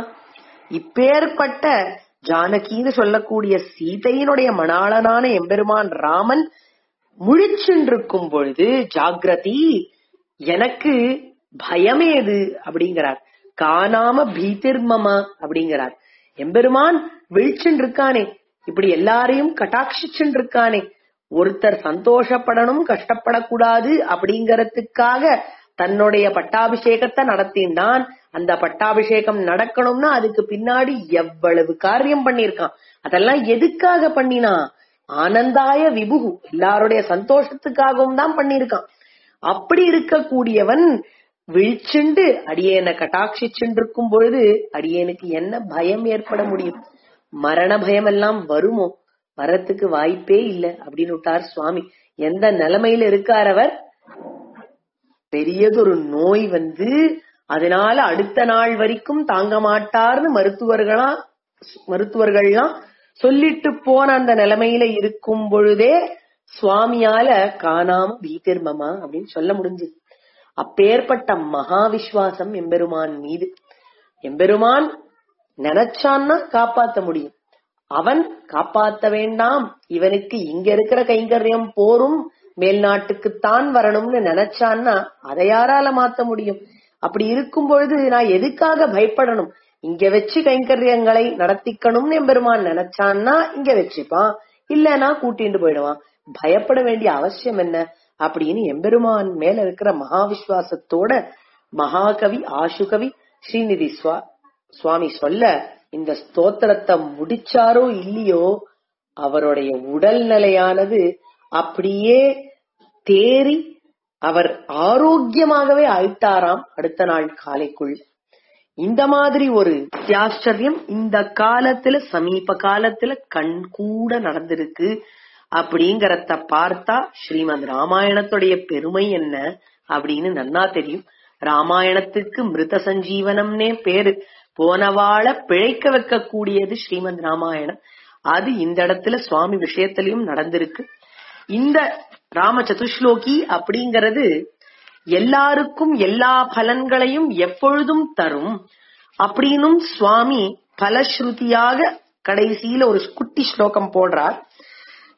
இப்பேற்பட்ட ஜானகின்னு சொல்லக்கூடிய சீதையினுடைய மணாளனான எம்பெருமான் ராமன் முழிச்சுருக்கும் பொழுது ஜாகிரதி எனக்கு பயமேது அப்படிங்கிறார் காணாம பீதிர்மம அப்படிங்கிறார் எம்பெருமான் விழிச்சுன்னு இருக்கானே இப்படி எல்லாரையும் கட்டாட்சிச்சுன்னு இருக்கானே ஒருத்தர் சந்தோஷப்படணும் கஷ்டப்படக்கூடாது அப்படிங்கறதுக்காக தன்னுடைய பட்டாபிஷேகத்தை நடத்தினான் அந்த பட்டாபிஷேகம் நடக்கணும்னா அதுக்கு பின்னாடி எவ்வளவு காரியம் பண்ணிருக்கான் அதெல்லாம் எதுக்காக பண்ணினா ஆனந்தாய விபுகு எல்லாருடைய சந்தோஷத்துக்காகவும் தான் பண்ணிருக்கான் அப்படி இருக்கக்கூடியவன் விழிச்சுண்டு அடியேனை கட்டாட்சிச்சுண்டு இருக்கும் பொழுது அடியேனுக்கு என்ன பயம் ஏற்பட முடியும் மரண பயம் எல்லாம் வருமோ வரத்துக்கு வாய்ப்பே இல்ல அப்படின்னு விட்டார் சுவாமி எந்த நிலைமையில இருக்கார் அவர் பெரியதொரு நோய் வந்து அதனால அடுத்த நாள் வரைக்கும் தாங்க மாட்டார்னு மருத்துவர்களா மருத்துவர்கள்லாம் சொல்லிட்டு போன அந்த நிலைமையில இருக்கும் பொழுதே சுவாமியால காணாம பீதிர்மமா அப்படின்னு சொல்ல முடிஞ்சது அப்பேற்பட்ட மகா விஸ்வாசம் எம்பெருமான் மீது எம்பெருமான் நினைச்சான்னா காப்பாத்த முடியும் அவன் காப்பாத்த வேண்டாம் இவனுக்கு இங்க இருக்கிற கைங்கரியம் போரும் மேல்நாட்டுக்குத்தான் வரணும்னு நினைச்சான்னா அதை யாரால மாத்த முடியும் அப்படி இருக்கும் பொழுது நான் எதுக்காக பயப்படணும் இங்க வச்சு கைங்கரியங்களை நடத்திக்கணும்னு எம்பெருமான் நினைச்சான்னா இங்க வச்சுப்பான் இல்லனா கூட்டிட்டு போயிடுவான் பயப்பட வேண்டிய அவசியம் என்ன அப்படின்னு எம்பெருமான் மேல இருக்கிற மகா விஸ்வாசத்தோட மகாகவி ஆசுகவி ஸ்ரீநிதி சுவா சுவாமி சொல்ல இந்த ஸ்தோத்திரத்தை முடிச்சாரோ இல்லையோ அவருடைய உடல் நிலையானது அப்படியே தேறி அவர் ஆரோக்கியமாகவே ஆயிட்டாராம் அடுத்த நாள் காலைக்குள் இந்த மாதிரி ஒரு ஆச்சரியம் இந்த காலத்துல சமீப காலத்துல கண் கூட நடந்திருக்கு அப்படிங்கறத பார்த்தா ஸ்ரீமத் ராமாயணத்துடைய பெருமை என்ன அப்படின்னு நன்னா தெரியும் ராமாயணத்துக்கு மிருத சஞ்சீவனம்னே பேரு போனவாழ பிழைக்க வைக்க கூடியது ஸ்ரீமத் ராமாயணம் அது இந்த இடத்துல சுவாமி விஷயத்திலையும் நடந்திருக்கு இந்த ராம சதுஸ்லோகி அப்படிங்கறது எல்லாருக்கும் எல்லா பலன்களையும் எப்பொழுதும் தரும் அப்படின்னும் சுவாமி பலஸ்ருதியாக கடைசியில ஒரு குட்டி ஸ்லோகம் போடுறார்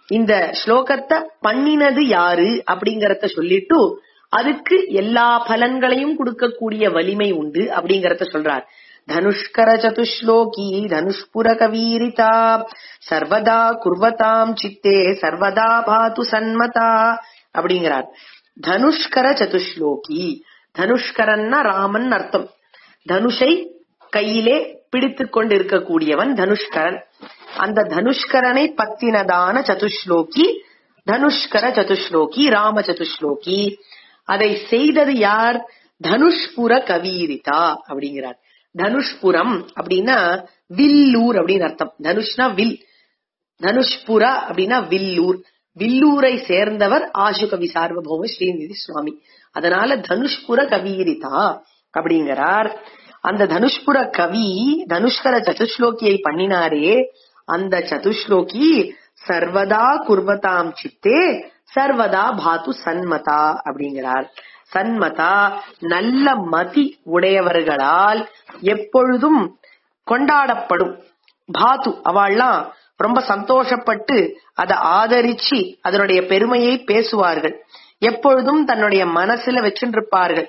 இந்த ஸ்லோகத்தை பண்ணினது யாரு அப்படிங்கறத சொல்லிட்டு அதுக்கு எல்லா பலன்களையும் கொடுக்கக்கூடிய வலிமை உண்டு அப்படிங்கறத சொல்றார் தனுஷ்கர சதுஸ்லோகி தனுஷ்புர கவீரிதா சர்வதா குர்வதாம் சித்தே சர்வதா பாது சன்மதா அப்படிங்கிறார் தனுஷ்கர சதுஸ்லோகி தனுஷ்கரன்னா ராமன் அர்த்தம் தனுஷை கையிலே பிடித்துக் கொண்டிருக்கக்கூடியவன் தனுஷ்கரன் அந்த தனுஷ்கரனை பத்தினதான சதுஸ்லோகி தனுஷ்கர சதுஸ்லோகி ராம சதுஸ்லோகி அதை செய்தது யார் தனுஷ்புர கவீரிதா அப்படிங்கிறார் தனுஷ்புரம் அப்படின்னா வில்லூர் அப்படின்னு அர்த்தம் தனுஷ்னா வில் தனுஷ்புர அப்படின்னா வில்லூர் வில்லூரை சேர்ந்தவர் ஆசுகவி சார்வபௌம ஸ்ரீநிதி சுவாமி அதனால தனுஷ்புர கவீரிதா அப்படிங்கிறார் அந்த தனுஷ்புர கவி தனுஷ்கர சதுஸ்லோகியை பண்ணினாரே அந்த சதுஸ்லோகி சர்வதா குர்வதாம் சித்தே சர்வதா பாத்து சன்மதா அப்படிங்கிறார் சன்மதா நல்ல மதி உடையவர்களால் எப்பொழுதும் கொண்டாடப்படும் பாத்து அவள்லாம் ரொம்ப சந்தோஷப்பட்டு அதை ஆதரிச்சு அதனுடைய பெருமையை பேசுவார்கள் எப்பொழுதும் தன்னுடைய மனசுல வச்சுருப்பார்கள்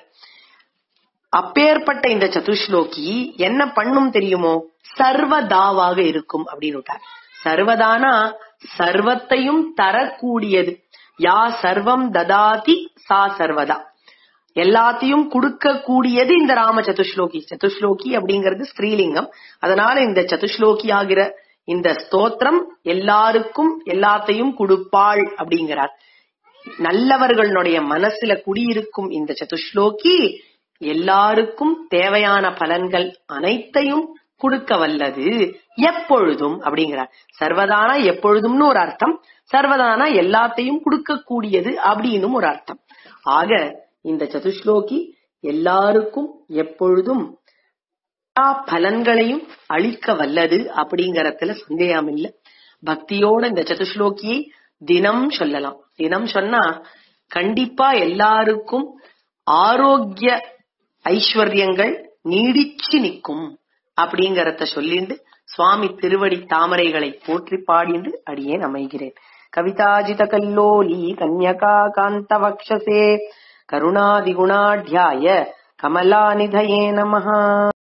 அப்பேற்பட்ட இந்த சதுஸ்லோகி என்ன பண்ணும் தெரியுமோ சர்வதாவாக இருக்கும் அப்படின்னு விட்டார் சர்வதானா சர்வத்தையும் தரக்கூடியது யா சர்வம் ததாதி சா சர்வதா எல்லாத்தையும் கொடுக்க கூடியது இந்த ராம சதுஸ்லோகி சதுஸ்லோகி அப்படிங்கிறது ஸ்திரீலிங்கம் அதனால இந்த சதுஸ்லோகி ஆகிற இந்த ஸ்தோத்திரம் எல்லாருக்கும் எல்லாத்தையும் கொடுப்பாள் அப்படிங்கிறார் நல்லவர்களுடைய மனசுல குடியிருக்கும் இந்த சதுஸ்லோகி எல்லாருக்கும் தேவையான பலன்கள் அனைத்தையும் கொடுக்க வல்லது எப்பொழுதும் அப்படிங்கிறார் சர்வதானா எப்பொழுதும்னு ஒரு அர்த்தம் சர்வதானா எல்லாத்தையும் கொடுக்க கூடியது அப்படின்னு ஒரு அர்த்தம் ஆக இந்த சதுஸ்லோகி எல்லாருக்கும் எப்பொழுதும் எல்லா பலன்களையும் அளிக்க வல்லது அப்படிங்கறதுல சந்தேகம் இல்ல பக்தியோட இந்த சதுஸ்லோகியை தினம் சொல்லலாம் தினம் சொன்னா கண்டிப்பா எல்லாருக்கும் ஆரோக்கிய ஐஸ்வர்யங்கள் நீடிச்சு நிக்கும் அப்படிங்கறத சொல்லிண்டு சுவாமி திருவடி தாமரைகளை போற்றி பாடிண்டு அடியேன் அமைகிறேன் கவிதாஜித கல்லோலி கன்யகா காந்த வக்ஷசே கருணாதிகுணாட்யாய கமலாநிதயே நமஹ